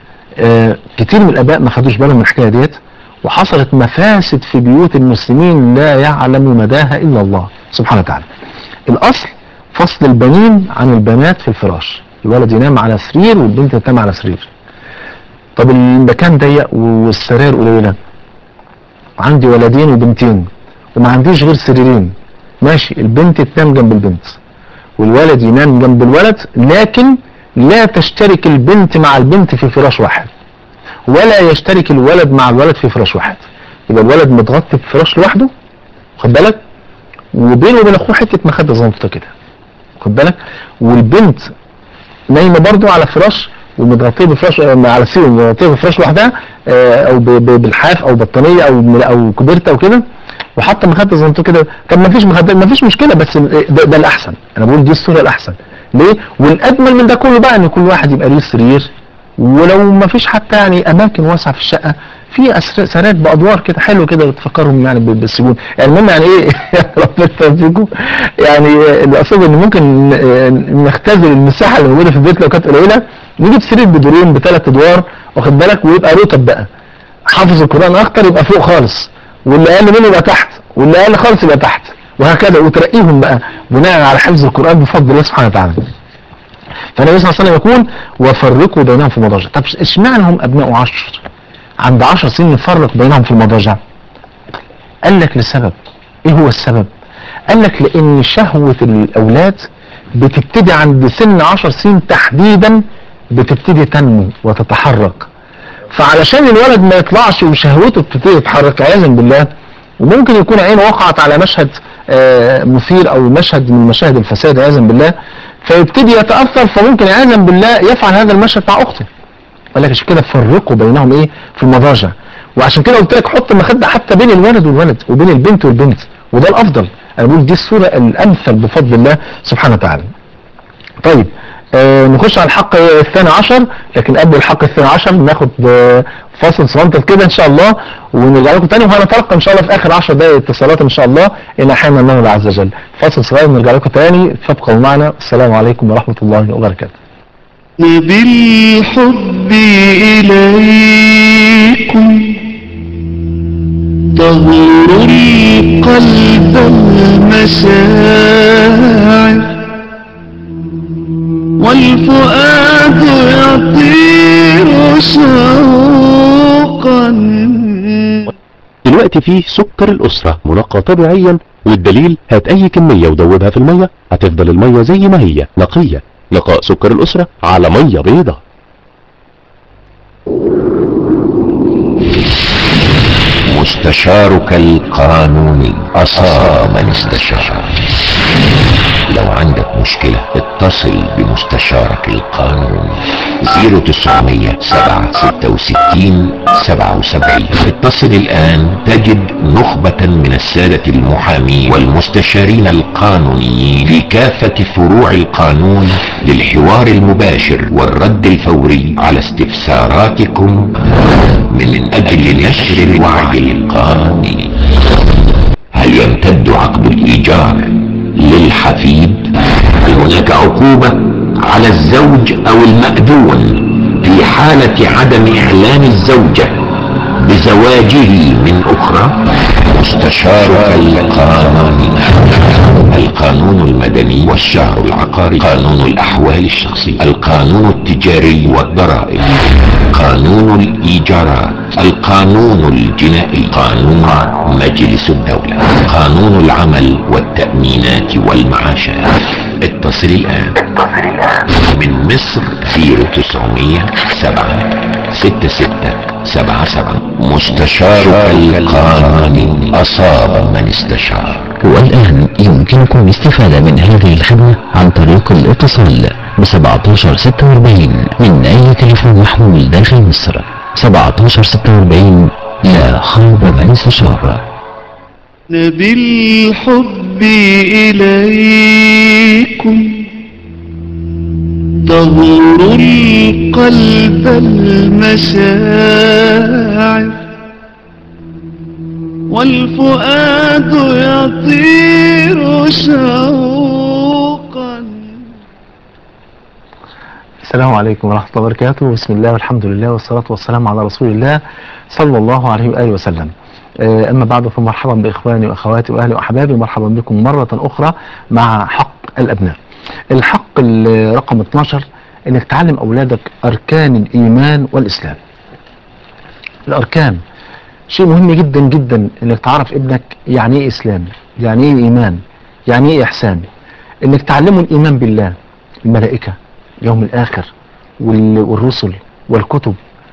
آه كتير من الآباء ما خدوش بالهم من الحكاية ديت وحصلت مفاسد في بيوت المسلمين لا يعلم مداها إلا الله سبحانه وتعالى الأصل فصل البنين عن البنات في الفراش الولد ينام على سرير والبنت تنام على سرير طب المكان ضيق والسرير قليلة عندي ولدين وبنتين وما عنديش غير سريرين ماشي البنت تنام جنب البنت والولد ينام جنب الولد لكن لا تشترك البنت مع البنت في فراش واحد ولا يشترك الولد مع الولد في فراش واحد يبقى الولد متغطي بفراش لوحده خد بالك وبينه وبين اخوه حته مخده زنطه كده خد بالك والبنت نايمه برضو على فراش ومتغطيه بفراش آه، على سرير متغطيه بفراش لوحدها آه، او ب- ب- بالحاف او بطانيه او او كوبرته او كده وحاطه مخده زنطه كده طب ما فيش مخده ما فيش مشكله بس ده, ده الاحسن انا بقول دي الصوره الاحسن ليه والاجمل من ده كله بقى ان كل واحد يبقى ليه سرير ولو ما فيش حتى يعني اماكن واسعه في الشقه في أسر- سراير بادوار كده حلو كده بتفكرهم يعني ب- بالسجون يعني المهم يعني ايه ربنا يوفقكم يعني اللي اقصد ان ممكن ن- نختزل المساحه اللي موجوده في البيت لو كانت قليله نجيب سرير بدورين بثلاث ادوار واخد بالك ويبقى رتب بقى حافظ القران اكتر يبقى فوق خالص واللي اقل منه يبقى تحت واللي اقل خالص يبقى تحت وهكذا وترقيهم بقى بناء على حفظ القران بفضل الله سبحانه وتعالى فالنبي صلى الله عليه وسلم يقول وفرقوا بينهم في المضاجع طب اشمعنى هم ابناء عشر عند عشر سنين نفرق بينهم في المضاجع قال لك لسبب ايه هو السبب قال لك لان شهوة الاولاد بتبتدي عند سن عشر سنين تحديدا بتبتدي تنمو وتتحرك فعلشان الولد ما يطلعش وشهوته بتبتدي تتحرك عياذا بالله وممكن يكون عينه وقعت على مشهد آه، مثير او مشهد من مشاهد الفساد عياذا بالله فيبتدي يتاثر فممكن عياذا بالله يفعل هذا المشهد مع اخته قال لك عشان كده فرقوا بينهم ايه في المضاجع وعشان كده قلت لك حط المخده حتى بين الولد والولد وبين البنت والبنت وده الافضل انا بقول دي الصوره الامثل بفضل الله سبحانه وتعالى طيب آه نخش على الحق الثاني عشر لكن قبل الحق الثاني عشر ناخد آه فاصل صغنطل كده ان شاء الله ونرجع لكم تاني وهنتلقى ان شاء الله في اخر 10 دقائق اتصالات ان شاء الله ان احيانا الله عز وجل فاصل صغير ونرجع لكم تاني فابقوا معنا السلام عليكم ورحمه الله وبركاته بالحب إليكم تغر القلب المشاعر والفؤاد يطير شوقا دلوقتي فيه سكر الأسرة منقى طبيعيا والدليل هات أي كمية ودوبها في المية هتفضل المية زي ما هي نقية نقاء سكر الأسرة على مية بيضة مستشارك القانوني أصاب من استشار لو لو عندك مشكلة اتصل بمستشارك القانوني 0900 766 77 اتصل الآن تجد نخبة من السادة المحامين والمستشارين القانونيين في كافة فروع القانون للحوار المباشر والرد الفوري على استفساراتكم من أجل نشر الوعي القانوني هل يمتد عقد الإيجار للحفيد؟ هل هناك عقوبة على الزوج أو المأذون في حالة عدم إعلان الزوجة بزواجه من أخرى؟ مستشارك القانوني القانون المدني والشهر العقاري قانون الأحوال الشخصية القانون التجاري والضرائب قانون الإيجارات القانون الجنائي قانون مجلس الدولة قانون العمل والتأمينات والمعاشات اتصل الآن من مصر 0900 7 6 6 7 7 مستشارك القانوني أصاب من استشار والآن يمكنكم الاستفادة من هذه الخدمة عن طريق الاتصال ب 1746 من أي تليفون محمول داخل مصر 1746 لا خاب من استشار بالحب إليكم تغر القلب المشاعر والفؤاد يطير شوقا السلام عليكم ورحمة الله وبركاته بسم الله والحمد لله والصلاة والسلام على رسول الله صلى الله عليه وآله وسلم آه، أما بعد فمرحبا بإخواني وأخواتي وأهلي وأحبابي مرحبا بكم مرة أخرى مع حق الأبناء الحق ال- رقم 12 أنك تعلم أولادك أركان الإيمان والإسلام الأركان شيء مهم جدا جدا انك تعرف ابنك يعني ايه اسلام يعني ايه ايمان يعني ايه احسان انك تعلمه الايمان بالله الملائكة يوم الاخر وال- والرسل والكتب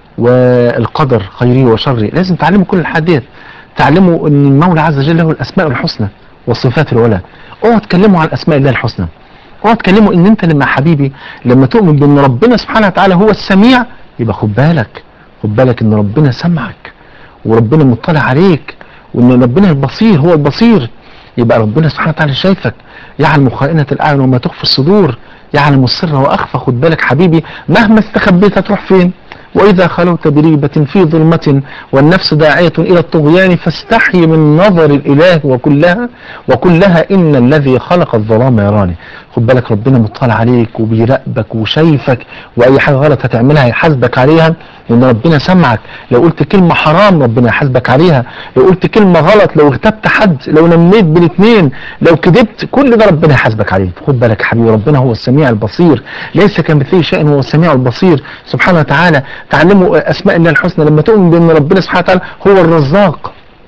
والقدر خيره وشره لازم تعلمه كل الحاجات ديت تعلمه ان المولى عز وجل له الاسماء الحسنى والصفات العلى اوعى تكلموا عن اسماء الله الحسنى اوعى تكلموا ان انت لما حبيبي لما تؤمن بان ربنا سبحانه وتعالى هو السميع يبقى خد بالك خد بالك ان ربنا سمعك وربنا مطلع عليك وان ربنا البصير هو البصير يبقى ربنا سبحانه وتعالى شايفك يعلم خائنة الأعين وما تخفي الصدور يعلم السر وأخفى خد بالك حبيبي مهما استخبيت هتروح فين وإذا خلوت بريبة في ظلمة والنفس داعية إلى الطغيان فاستحي من نظر الإله وكلها وكلها إن الذي خلق الظلام يراني خد بالك ربنا مطلع عليك وبيراقبك وشايفك وأي حاجة غلط هتعملها هيحاسبك عليها لأن ربنا سمعك لو قلت كلمة حرام ربنا يحاسبك عليها لو قلت كلمة غلط لو اغتبت حد لو نميت بين اتنين لو كذبت كل ده ربنا يحاسبك عليه خد بالك يا حبيبي ربنا هو السميع البصير ليس كمثله شيء هو السميع البصير سبحانه وتعالى تعلموا اسماء الله الحسنى لما تؤمن بان ربنا سبحانه وتعالى هو الرزاق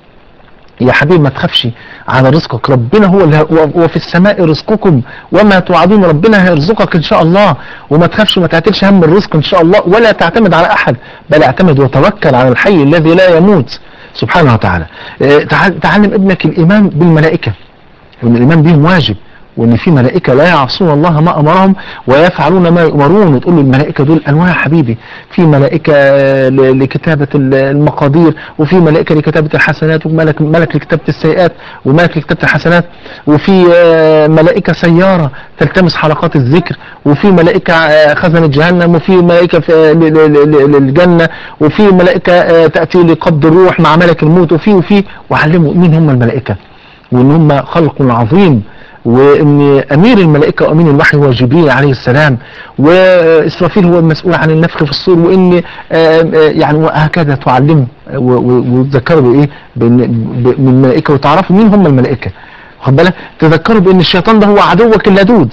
يا حبيبي ما تخافش على رزقك ربنا هو اللي ه- وفي السماء رزقكم وما توعدون ربنا هيرزقك ان شاء الله وما تخافش ما تعتلش هم الرزق ان شاء الله ولا تعتمد على احد بل اعتمد وتوكل على الحي الذي لا يموت سبحانه وتعالى آه، تع- تعلم ابنك الايمان بالملائكه وان الايمان بهم واجب وان في ملائكه لا يعصون الله ما امرهم ويفعلون ما يؤمرون وتقول له الملائكه دول انواع يا حبيبي في ملائكه ل- لكتابه ال- المقادير وفي ملائكه لكتابه الحسنات وملك ملك لكتابه السيئات وملك لكتابه الحسنات وفي آه، ملائكه سياره تلتمس حلقات الذكر وفي ملائكه آه، خزنه جهنم وفي ملائكه في- ل- ل- ل- للجنه وفي ملائكه آه، تاتي لقبض الروح مع ملك الموت وفي وفي وعلموا مين هم الملائكه وان هم خلق عظيم وان امير الملائكه وامين الوحي هو جبريل عليه السلام واسرافيل هو المسؤول عن النفخ في الصور وان آه، آه، يعني وهكذا تعلموا و- و- وتذكروا ايه بإن- ب- من الملائكه وتعرفوا مين هم الملائكه خد بالك تذكروا بان الشيطان ده هو عدوك اللدود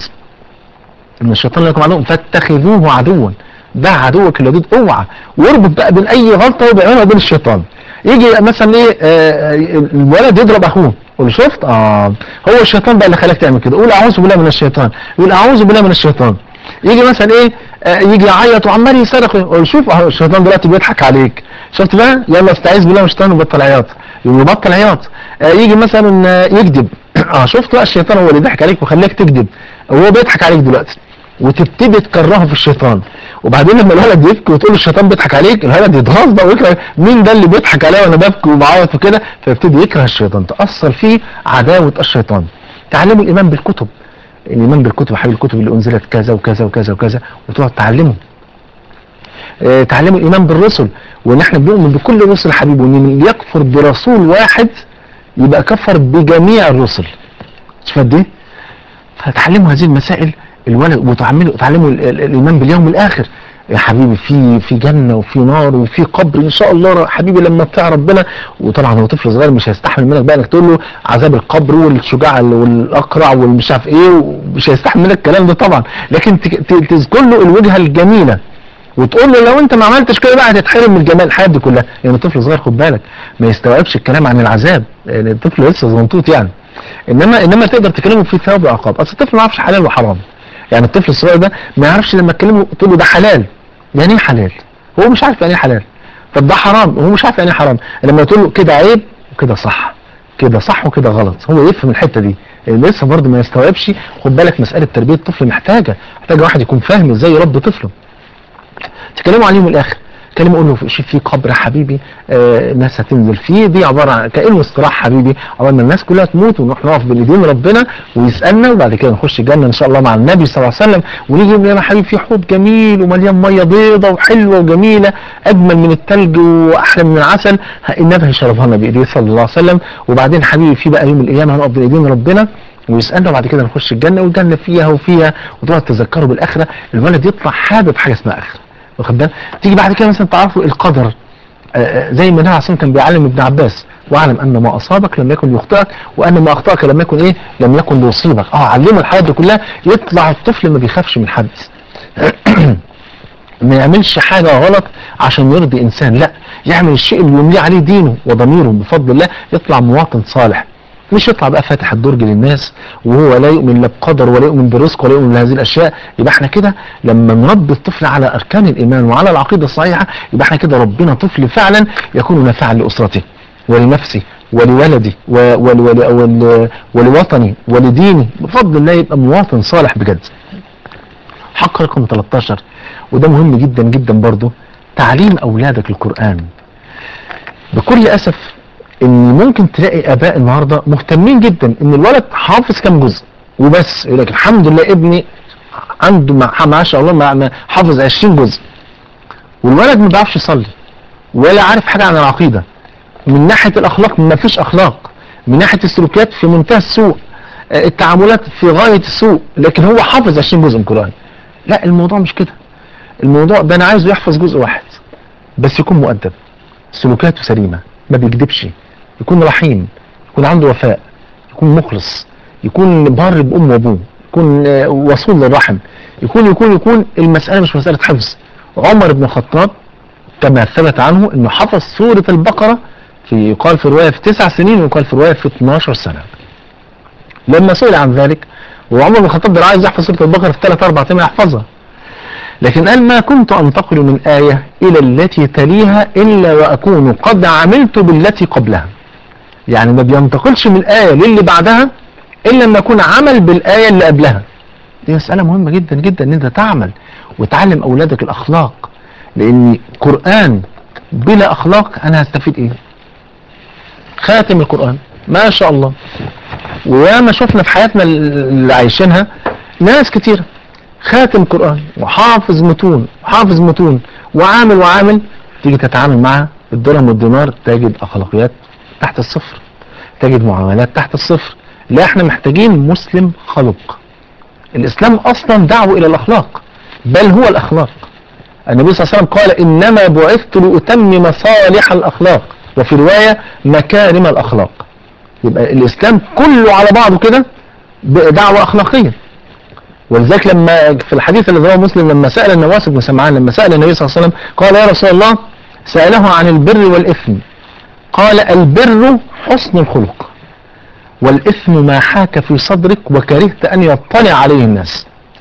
ان الشيطان لكم عدو فاتخذوه عدوا ده عدوك اللدود اوعى واربط بقى بين اي غلطه وبينها وبين الشيطان يجي مثلا ايه آه، الولد يضرب اخوه قول شفت اه هو الشيطان بقى اللي خلاك تعمل كده قول اعوذ بالله من الشيطان يقول اعوذ بالله من الشيطان يجي مثلا ايه آه، يجي يعيط وعمال يصرخ قول شوف اهو الشيطان دلوقتي بيضحك عليك شفت بقى يلا استعيذ بالله من الشيطان وبطل عياط يقوم يبطل عياط آه، يجي مثلا آه، يكذب اه شفت بقى الشيطان هو اللي ضحك عليك وخلاك تكذب وهو بيضحك عليك دلوقتي وتبتدي تكرهه في الشيطان وبعدين لما الولد يبكي وتقول له الشيطان بيضحك عليك الولد يتغاظ بقى ويكره مين ده اللي بيضحك عليا وانا ببكي وبعيط وكده فيبتدي يكره الشيطان تاثر فيه عداوه الشيطان تعلموا الايمان بالكتب الايمان بالكتب حبيب الكتب اللي انزلت كذا وكذا وكذا وكذا وتقعد تعلمه آه، تعلموا الايمان بالرسل وان احنا بنؤمن بكل الرسل يا حبيبي وان اللي يكفر برسول واحد يبقى كفر بجميع الرسل شوف قد ايه فتعلموا هذه المسائل الولد وتعلموا تعلموا ال- ال- الايمان باليوم الاخر يا حبيبي في في جنه وفي نار وفي قبر ان شاء الله يا حبيبي لما تطيع ربنا وطبعا هو طفل صغير مش هيستحمل منك بقى انك تقول له عذاب القبر والشجاع ال- والاقرع والمش عارف ايه ومش هيستحمل منك الكلام ده طبعا لكن تك- ت- تذكر له الوجهه الجميله وتقول له لو انت ما عملتش كده بقى هتتحرم من جمال الحياه دي كلها يعني الطفل صغير خد بالك ما يستوعبش الكلام عن العذاب يعني الطفل لسه زنطوط يعني انما انما تقدر تكلمه في ثواب وعقاب اصل الطفل ما يعرفش حلال وحرام يعني الطفل الصغير ده ما يعرفش لما تكلمه تقول له ده حلال يعني ايه حلال هو مش عارف يعني ايه حلال طب ده حرام هو مش عارف يعني ايه حرام لما تقول له كده عيب وكده صح كده صح وكده غلط هو يفهم الحته دي اللي لسه برضه ما يستوعبش خد بالك مساله تربيه الطفل محتاجه محتاجه واحد يكون فاهم ازاي يربي طفله تكلموا عليه من الاخر كلمه اقول له شوف في قبر يا حبيبي آه ناس هتنزل فيه دي عباره عن كانه استراحه حبيبي اول ما الناس كلها تموت ونروح نقف بين ايدين ربنا ويسالنا وبعد كده نخش الجنه ان شاء الله مع النبي صلى الله عليه وسلم ونيجي يوم يا حبيبي في حوض جميل ومليان ميه بيضه وحلوه وجميله اجمل من الثلج واحلى من العسل النبي هيشربها لنا بايديه صلى الله عليه وسلم وبعدين حبيبي في بقى يوم القيامه هنقف بين ايدين ربنا ويسالنا وبعد كده نخش الجنه والجنه فيها وفيها وتقعد تذكره بالاخره الولد يطلع حابب حاجه اسمها اخره واخد بالك تيجي بعد كده مثلا تعرفوا القدر آه، آه، زي ما النبي عليه كان بيعلم ابن عباس واعلم ان ما اصابك لم يكن يخطئك وان ما اخطاك لم يكن ايه لم يكن ليصيبك اه علمه الحاجات دي كلها يطلع الطفل ما بيخافش من حد ما يعملش حاجة غلط عشان يرضي انسان لا يعمل الشيء اللي يملي عليه دينه وضميره بفضل الله يطلع مواطن صالح مش يطلع بقى فاتح الدرج للناس وهو لا يؤمن لا بقدر ولا يؤمن برزق ولا يؤمن بهذه الاشياء يبقى احنا كده لما نربي الطفل على اركان الايمان وعلى العقيده الصحيحه يبقى احنا كده ربنا طفل فعلا يكون نافعا لاسرته ولنفسه ولولده و- ول- ول- ول- ولوطنه ولدينه بفضل الله يبقى مواطن صالح بجد حق رقم 13 وده مهم جدا جدا برضو تعليم اولادك القرآن بكل اسف ان ممكن تلاقي اباء النهارده مهتمين جدا ان الولد حافظ كام جزء وبس يقول لك الحمد لله ابني عنده ما ما شاء الله ما- ما حافظ 20 جزء والولد ما بيعرفش يصلي ولا عارف حاجه عن العقيده من ناحيه الاخلاق ما فيش اخلاق من ناحيه السلوكيات في منتهى السوء آه، التعاملات في غايه السوء لكن هو حافظ 20 جزء من القران لا الموضوع مش كده الموضوع ده انا عايزه يحفظ جزء واحد بس يكون مؤدب سلوكاته سليمه ما بيكذبش يكون رحيم يكون عنده وفاء يكون مخلص يكون بار بأمه وأبوه يكون آه، وصول للرحم يكون يكون يكون المسألة مش مسألة حفظ عمر بن الخطاب كما ثبت عنه انه حفظ سورة البقرة في يقال في رواية في تسع سنين ويقال في رواية في 12 سنة لما سئل عن ذلك وعمر بن الخطاب ده عايز يحفظ سورة البقرة في 3 4 ايام يحفظها لكن قال ما كنت انتقل من آية إلى التي تليها إلا وأكون قد عملت بالتي قبلها يعني ما بينتقلش من الآية للي بعدها إلا لما يكون عمل بالآية اللي قبلها دي مسألة مهمة جدا جدا إن أنت تعمل وتعلم أولادك الأخلاق لأن قرآن بلا أخلاق أنا هستفيد إيه خاتم القرآن ما شاء الله وياما شفنا في حياتنا اللي عايشينها ناس كتيرة خاتم قرآن وحافظ متون وحافظ متون وعامل وعامل تيجي تتعامل معاه الدرهم والدينار تجد أخلاقيات تحت الصفر تجد معاملات تحت الصفر لا احنا محتاجين مسلم خلق الإسلام أصلا دعوة إلى الأخلاق بل هو الأخلاق النبي صلى الله عليه وسلم قال إنما بعثت لأتمم صالح الأخلاق وفي رواية مكارم الأخلاق يبقى الإسلام كله على بعضه كده دعوة أخلاقية ولذلك لما في الحديث الذي رواه مسلم لما سأل النواس بن سمعان لما سأل النبي صلى الله عليه وسلم قال يا رسول الله سأله عن البر والإثم قال البر حسن الخلق والإثم ما حاك في صدرك وكرهت أن يطلع عليه الناس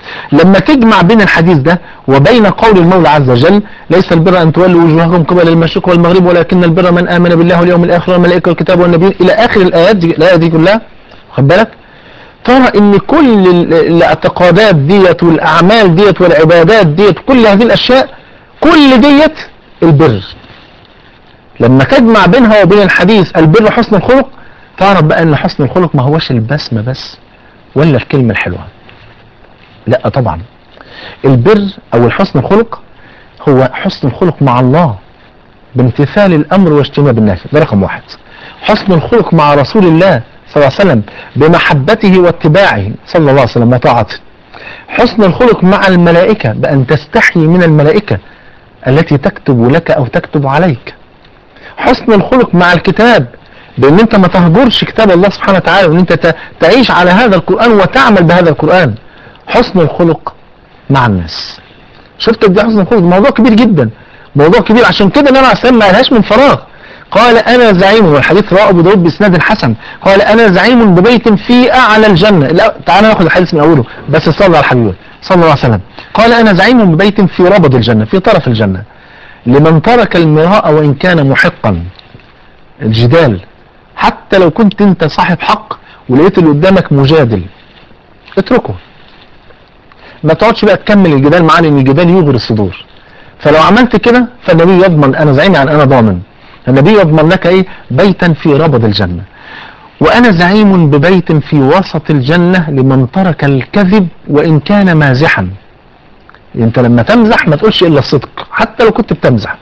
لما تجمع بين الحديث ده وبين قول المولى عز وجل ليس البر ان تولوا وجوهكم قبل المشرق والمغرب ولكن البر من امن بالله واليوم الاخر والملائكه والكتاب والنبيين الى اخر الايات دي الايه دي كلها خد بالك ترى ان كل ال- الاعتقادات ديت والاعمال ديت والعبادات ديت كل هذه الاشياء كل ديت البر لما تجمع بينها وبين الحديث البر حسن الخلق تعرف بقى ان حسن الخلق ما هوش البسمه بس ولا الكلمه الحلوه لا طبعا البر او الحسن الخلق هو حسن الخلق مع الله بامتثال الامر واجتناب النهي ده رقم واحد حسن الخلق مع رسول الله صلى الله عليه وسلم بمحبته واتباعه صلى الله عليه وسلم وطاعته حسن الخلق مع الملائكة بأن تستحي من الملائكة التي تكتب لك أو تكتب عليك حسن الخلق مع الكتاب بأن أنت ما تهجرش كتاب الله سبحانه وتعالى وأن أنت ت- تعيش على هذا القرآن وتعمل بهذا القرآن حسن الخلق مع الناس شفت قد إيه حسن الخلق موضوع كبير جدا موضوع كبير عشان كده النبي عليه الصلاه والسلام ما قالهاش من فراغ قال انا زعيم والحديث رواه ابو داود باسناد حسن قال انا زعيم ببيت في اعلى الجنه لا تعالى ناخد الحديث من اوله بس صلى على الحبيب صلى الله عليه وسلم قال انا زعيم ببيت في ربض الجنه في طرف الجنه لمن ترك المراء وان كان محقا الجدال حتى لو كنت انت صاحب حق ولقيت اللي قدامك مجادل اتركه ما تقعدش بقى تكمل الجدال معاه لان الجدال يغري الصدور فلو عملت كده فالنبي يضمن انا زعيم يعني انا ضامن النبي يضمن لك ايه بيتا في ربض الجنة وانا زعيم ببيت في وسط الجنة لمن ترك الكذب وان كان مازحا انت لما تمزح ما تقولش الا الصدق حتى لو كنت بتمزح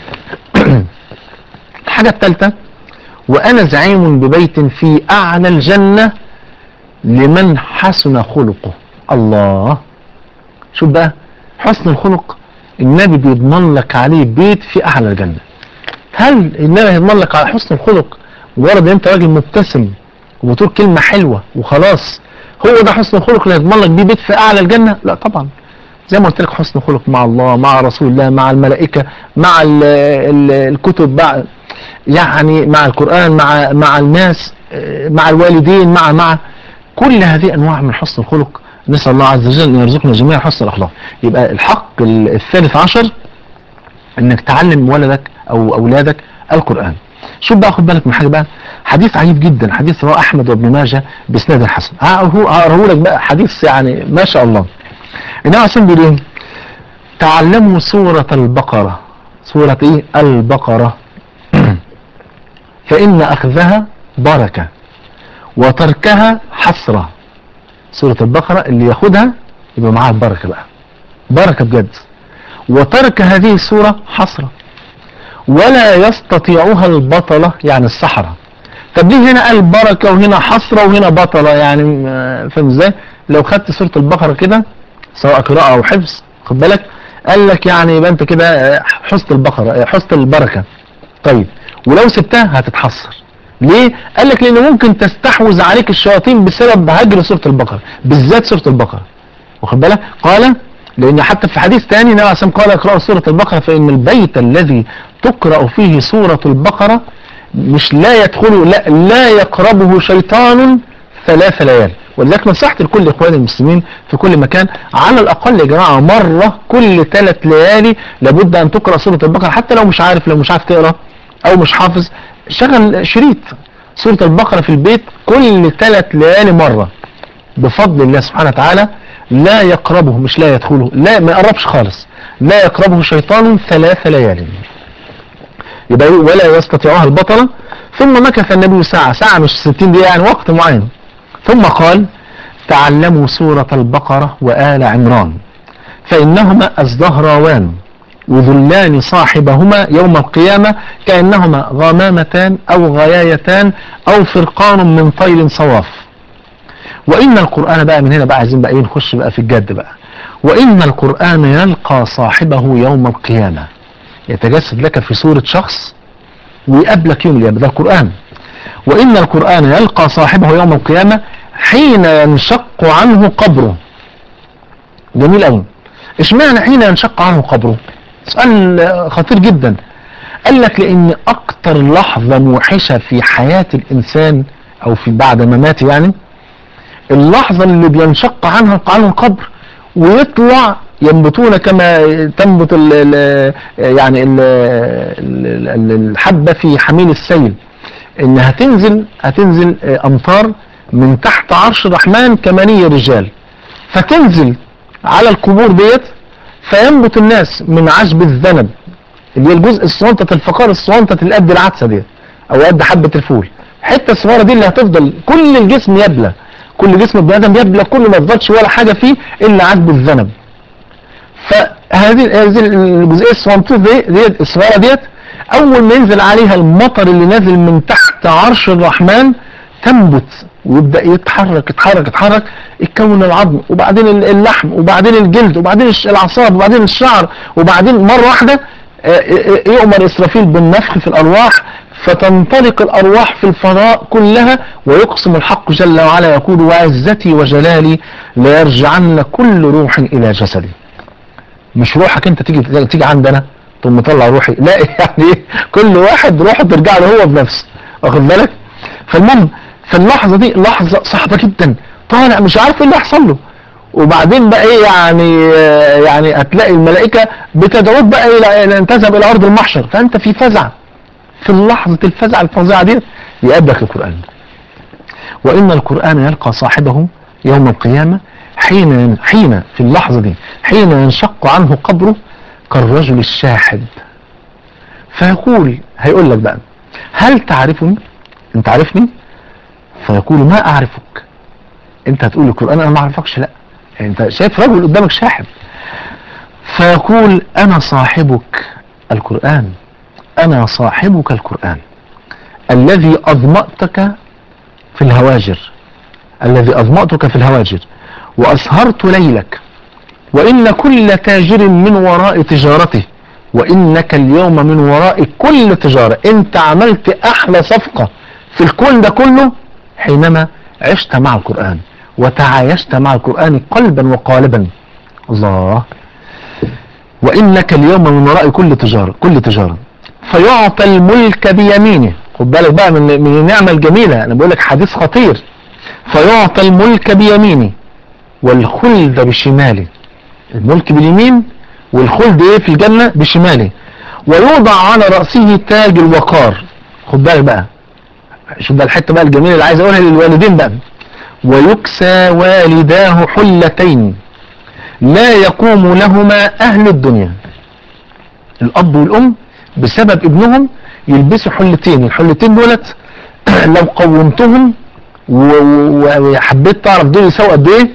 الحاجة الثالثة وانا زعيم ببيت في اعلى الجنة لمن حسن خلقه الله شوف بقى حسن الخلق النبي بيضمن لك عليه بيت في اعلى الجنه هل النبي هيضمن لك على حسن الخلق مجرد ان انت راجل مبتسم وبتقول كلمه حلوه وخلاص هو ده حسن الخلق اللي هيضمن لك بيه بيت في اعلى الجنه لا طبعا زي ما قلت لك حسن الخلق مع الله مع رسول الله مع الملائكه مع ال ال الكتب مع يعني مع القران مع مع الناس آه، مع الوالدين مع مع كل هذه انواع من حسن الخلق نسال الله عز وجل ان يرزقنا جميعا حسن الاخلاق يبقى الحق ال- الثالث عشر انك تعلم ولدك او اولادك القران شوف بقى خد بالك من حاجه بقى حديث عجيب جدا حديث رواه احمد وابن ماجه باسناد الحسن هقراه لك بقى حديث يعني ما شاء الله النبي عليه الصلاه والسلام بيقول ايه تعلموا سوره البقره سوره ايه البقره فان اخذها بركه وتركها حسره سوره البقره اللي ياخدها يبقى معاها البركه بقى بركه بجد وترك هذه السورة حسرة ولا يستطيعها البطلة يعني السحرة طب ليه هنا قال بركة وهنا حسرة وهنا بطلة يعني آه، فاهم ازاي لو خدت سورة البقرة كده سواء قراءة او حفظ خد بالك قال لك يعني يبقى انت كده آه، حسن البقرة آه، حسن البركة طيب ولو سبتها هتتحسر ليه؟ قال لك لان ممكن تستحوذ عليك الشياطين بسبب هجر سورة البقرة بالذات سورة البقرة واخد بالك قال لان حتى في حديث ثاني النبي عليه الصلاه والسلام قال اقرأوا سورة البقرة فإن البيت الذي تقرأ فيه سورة البقرة مش لا يدخله لا لا يقربه شيطان ثلاث ليال ولذلك نصحت لكل اخواني المسلمين في كل مكان على الاقل يا جماعه مره كل ثلاث ليالي لابد ان تقرا سوره البقره حتى لو مش عارف لو مش عارف تقرا او مش حافظ شغل شريط سوره البقره في البيت كل ثلاث ليالي مره بفضل الله سبحانه وتعالى لا يقربه مش لا يدخله لا ما يقربش خالص لا يقربه شيطان ثلاث ليال يبقى إيه؟ ولا يستطيعها البطلة ثم مكث النبي ساعة ساعة مش 60 دقيقة يعني وقت معين ثم قال تعلموا سورة البقرة وآل عمران فإنهما الزهراوان يذلان صاحبهما يوم القيامة كأنهما غمامتان أو غيايتان أو فرقان من طير صواف وإن القرآن بقى من هنا بقى عايزين بقى ايه نخش بقى في الجد بقى وإن القرآن يلقى صاحبه يوم القيامة يتجسد لك في صورة شخص ويقابلك يوم القيامة ده القرآن وإن القرآن يلقى صاحبه يوم القيامة حين ينشق عنه قبره جميل قوي اشمعنى حين ينشق عنه قبره سؤال آه، خطير جدا قال لك لان اكتر لحظة موحشة في حياة الانسان او في بعد مماته يعني اللحظة اللي بينشق عنها عنه القبر ويطلع ينبتون كما تنبت ال ال يعني ال ال ال الحبة في حميل السيل ان هتنزل هتنزل امطار من تحت عرش الرحمن كمانية رجال فتنزل على القبور ديت فينبت الناس من عشب الذنب اللي هي الجزء الصوانطة الفقار الصوانطة اللي قد العدسة ديت او قد حبة الفول الحتة الصغيرة دي اللي هتفضل كل الجسم يبلى كل جسم البني ادم يبلى كل ما يفضلش ولا حاجة فيه الا عشب الذنب فهذه هذه الجزئيه الصغنطوط دي ديت الصغيره ديت اول ما ينزل عليها المطر اللي نازل من تحت عرش الرحمن تنبت ويبدا يتحرك يتحرك يتحرك يتكون العظم وبعدين اللحم وبعدين الجلد وبعدين الش- الاعصاب وبعدين الشعر وبعدين مره واحده آه، آه، يؤمر اسرافيل بالنفخ في الارواح فتنطلق الارواح في الفضاء كلها ويقسم الحق جل وعلا يقول وعزتي وجلالي ليرجعن كل روح الى جسدي مش روحك انت تيجي تيجي عندنا تقوم مطلع روحي لا يعني ايه كل واحد روحه ترجع له هو بنفسه واخد بالك فالمهم في اللحظه دي لحظه صعبه جدا طالع مش عارف ايه اللي هيحصل له وبعدين بقى ايه يعني آه، يعني هتلاقي الملائكه بتدعوك بقى الى إلى ان تذهب الى ارض المحشر فانت في فزع في لحظه الفزع الفظيعه دي يقابلك القران وان القران يلقى صاحبه يوم القيامه حين حين في اللحظه دي حين ينشق عنه قبره كالرجل الشاحب فيقول هيقول لك بقى هل تعرفني انت عارفني فيقول ما اعرفك انت هتقول القران انا ما اعرفكش لا انت شايف رجل قدامك شاحب فيقول انا صاحبك القران انا صاحبك القران الذي اظمأتك في الهواجر الذي اظمأتك في الهواجر واسهرت ليلك وان كل تاجر من وراء تجارته وانك اليوم من وراء كل تجارة انت عملت احلى صفقة في الكون ده كله حينما عشت مع القرآن وتعايشت مع القرآن قلبا وقالبا الله وانك اليوم من وراء كل تجارة كل تجارة فيعطى الملك بيمينه خد بالك بقى من من النعمة الجميلة انا بقول لك حديث خطير فيعطى الملك بيمينه والخلد بشماله الملك باليمين والخلد ايه في الجنة بشماله ويوضع على رأسه تاج الوقار خد بالك بقى شوف بقى الحتة بقى الجميلة اللي عايز اقولها للوالدين بقى ويكسى والداه حلتين لا يقوم لهما اهل الدنيا الاب والام بسبب ابنهم يلبسوا حلتين الحلتين دولت لو قومتهم و- و- وحبيت تعرف دول يساووا قد ايه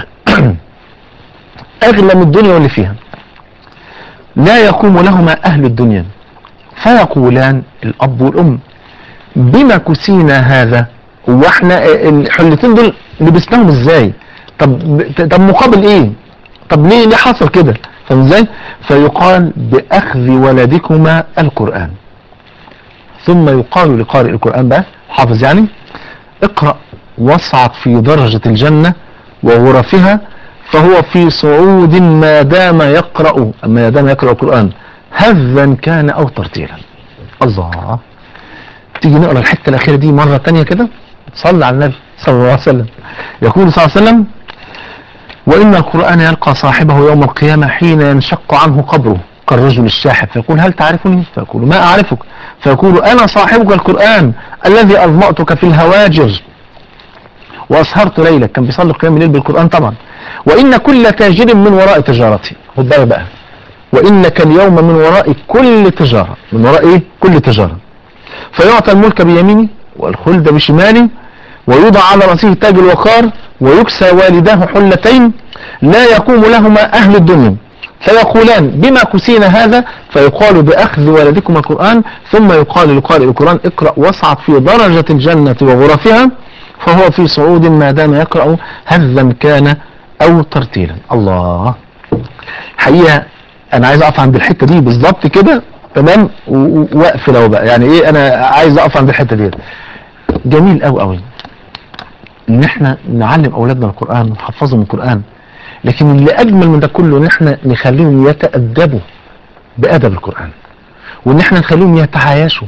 اغلى من الدنيا واللي فيها لا يقوم لهما اهل الدنيا فيقولان الاب والام بما كسينا هذا واحنا الحلتين دول لبسناهم ازاي طب طب مقابل ايه طب ليه ليه حصل كده فاهم ازاي فيقال باخذ ولدكما القران ثم يقال لقارئ القران بقى حافظ يعني اقرا واصعد في درجه الجنه وغرفها فهو في صعود ما دام يقرأ ما دام يقرأ القرآن هذا كان أو ترتيلا الله تيجي نقرأ الحتة الأخيرة دي مرة تانية كده صلى على النبي صلى الله عليه وسلم يقول صلى الله عليه وسلم وإن القرآن يلقى صاحبه يوم القيامة حين ينشق عنه قبره كالرجل الشاحب فيقول هل تعرفني فيقول ما أعرفك فيقول أنا صاحبك القرآن الذي أظمأتك في الهواجر وأسهرت ليلك كان بيصلي قيام الليل بالقرآن طبعا وإن كل تاجر من وراء تجارته خد بالك بقى وإنك اليوم من وراء كل تجارة من وراء إيه كل تجارة فيعطى الملك بيمينه والخلد بشماله ويوضع على رأسه تاج الوقار ويكسى والداه حلتين لا يقوم لهما أهل الدنيا فيقولان بما كسينا هذا فيقال بأخذ ولدكم القرآن ثم يقال لقارئ القرآن اقرأ واصعد في درجة الجنة وغرفها فهو في صعود ما دام يقرأ هذا كان أو ترتيلا الله حقيقة أنا عايز أقف عند الحتة دي بالظبط كده تمام و- و- واقف لو بقى يعني إيه أنا عايز أقف عند الحتة دي جميل أوي أوي إن إحنا نعلم أولادنا القرآن ونحفظهم القرآن لكن اللي أجمل من ده كله إن إحنا نخليهم يتأدبوا بأدب القرآن وإن إحنا نخليهم يتعايشوا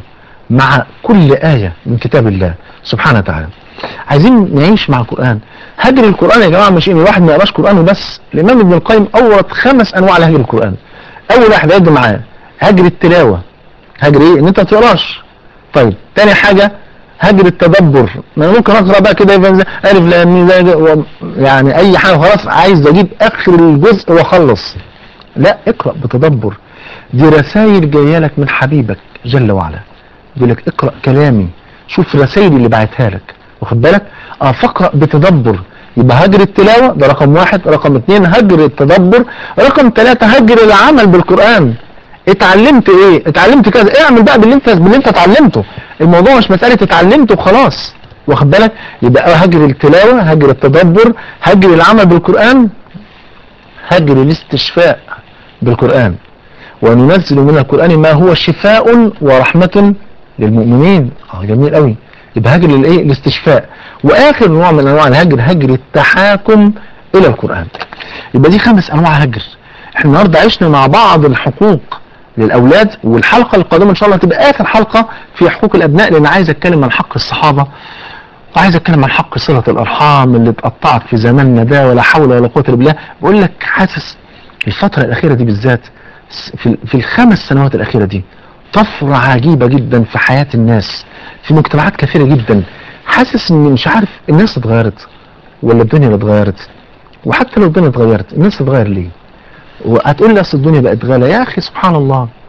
مع كل آية من كتاب الله سبحانه وتعالى عايزين نعيش مع القرآن هجر القرآن يا جماعة مش ان الواحد ما يقراش قرآن وبس الإمام ابن القيم أورد خمس أنواع لهجر القرآن أول واحد هيد معاه هجر التلاوة هجر إيه؟ إن أنت ما تقراش طيب تاني حاجة هجر التدبر ما أنا ممكن أقرأ بقى كده يبقى زي ألف لام ميم زي ده، و- يعني أي حاجة خلاص عايز أجيب آخر الجزء وأخلص لا اقرأ بتدبر دي رسائل جايه لك من حبيبك جل وعلا بيقول لك اقرا كلامي شوف رسائل اللي بعتها لك واخد بالك اه فاقرا بتدبر يبقى هجر التلاوه ده رقم واحد رقم اتنين هجر التدبر رقم ثلاثة هجر العمل بالقران اتعلمت ايه اتعلمت كذا اعمل بقى باللي انت باللي انت اتعلمته الموضوع مش مساله اتعلمته وخلاص واخد بالك يبقى هجر التلاوه هجر التدبر هجر العمل بالقران هجر الاستشفاء بالقران وننزل من القرآن ما هو شفاء ورحمة للمؤمنين اه جميل قوي يبقى هجر للايه الاستشفاء واخر نوع من انواع الهجر هجر التحاكم الى القرآن يبقى دي خمس انواع هجر احنا النهارده عشنا مع بعض الحقوق للاولاد والحلقه القادمه ان شاء الله تبقى اخر حلقه في حقوق الابناء لان عايز اتكلم عن حق الصحابه وعايز اتكلم عن حق صله الارحام اللي اتقطعت في زماننا ده ولا حول ولا قوه الا بالله بقول لك حاسس الفتره الاخيره دي بالذات في في الخمس سنوات الأخيرة دي طفرة عجيبة جدا في حياة الناس في مجتمعات كثيرة جدا حاسس ان مش عارف الناس اتغيرت ولا الدنيا اللي اتغيرت وحتى لو الدنيا اتغيرت الناس اتغير ليه وهتقول لي اصل الدنيا بقت غالية يا اخي سبحان الله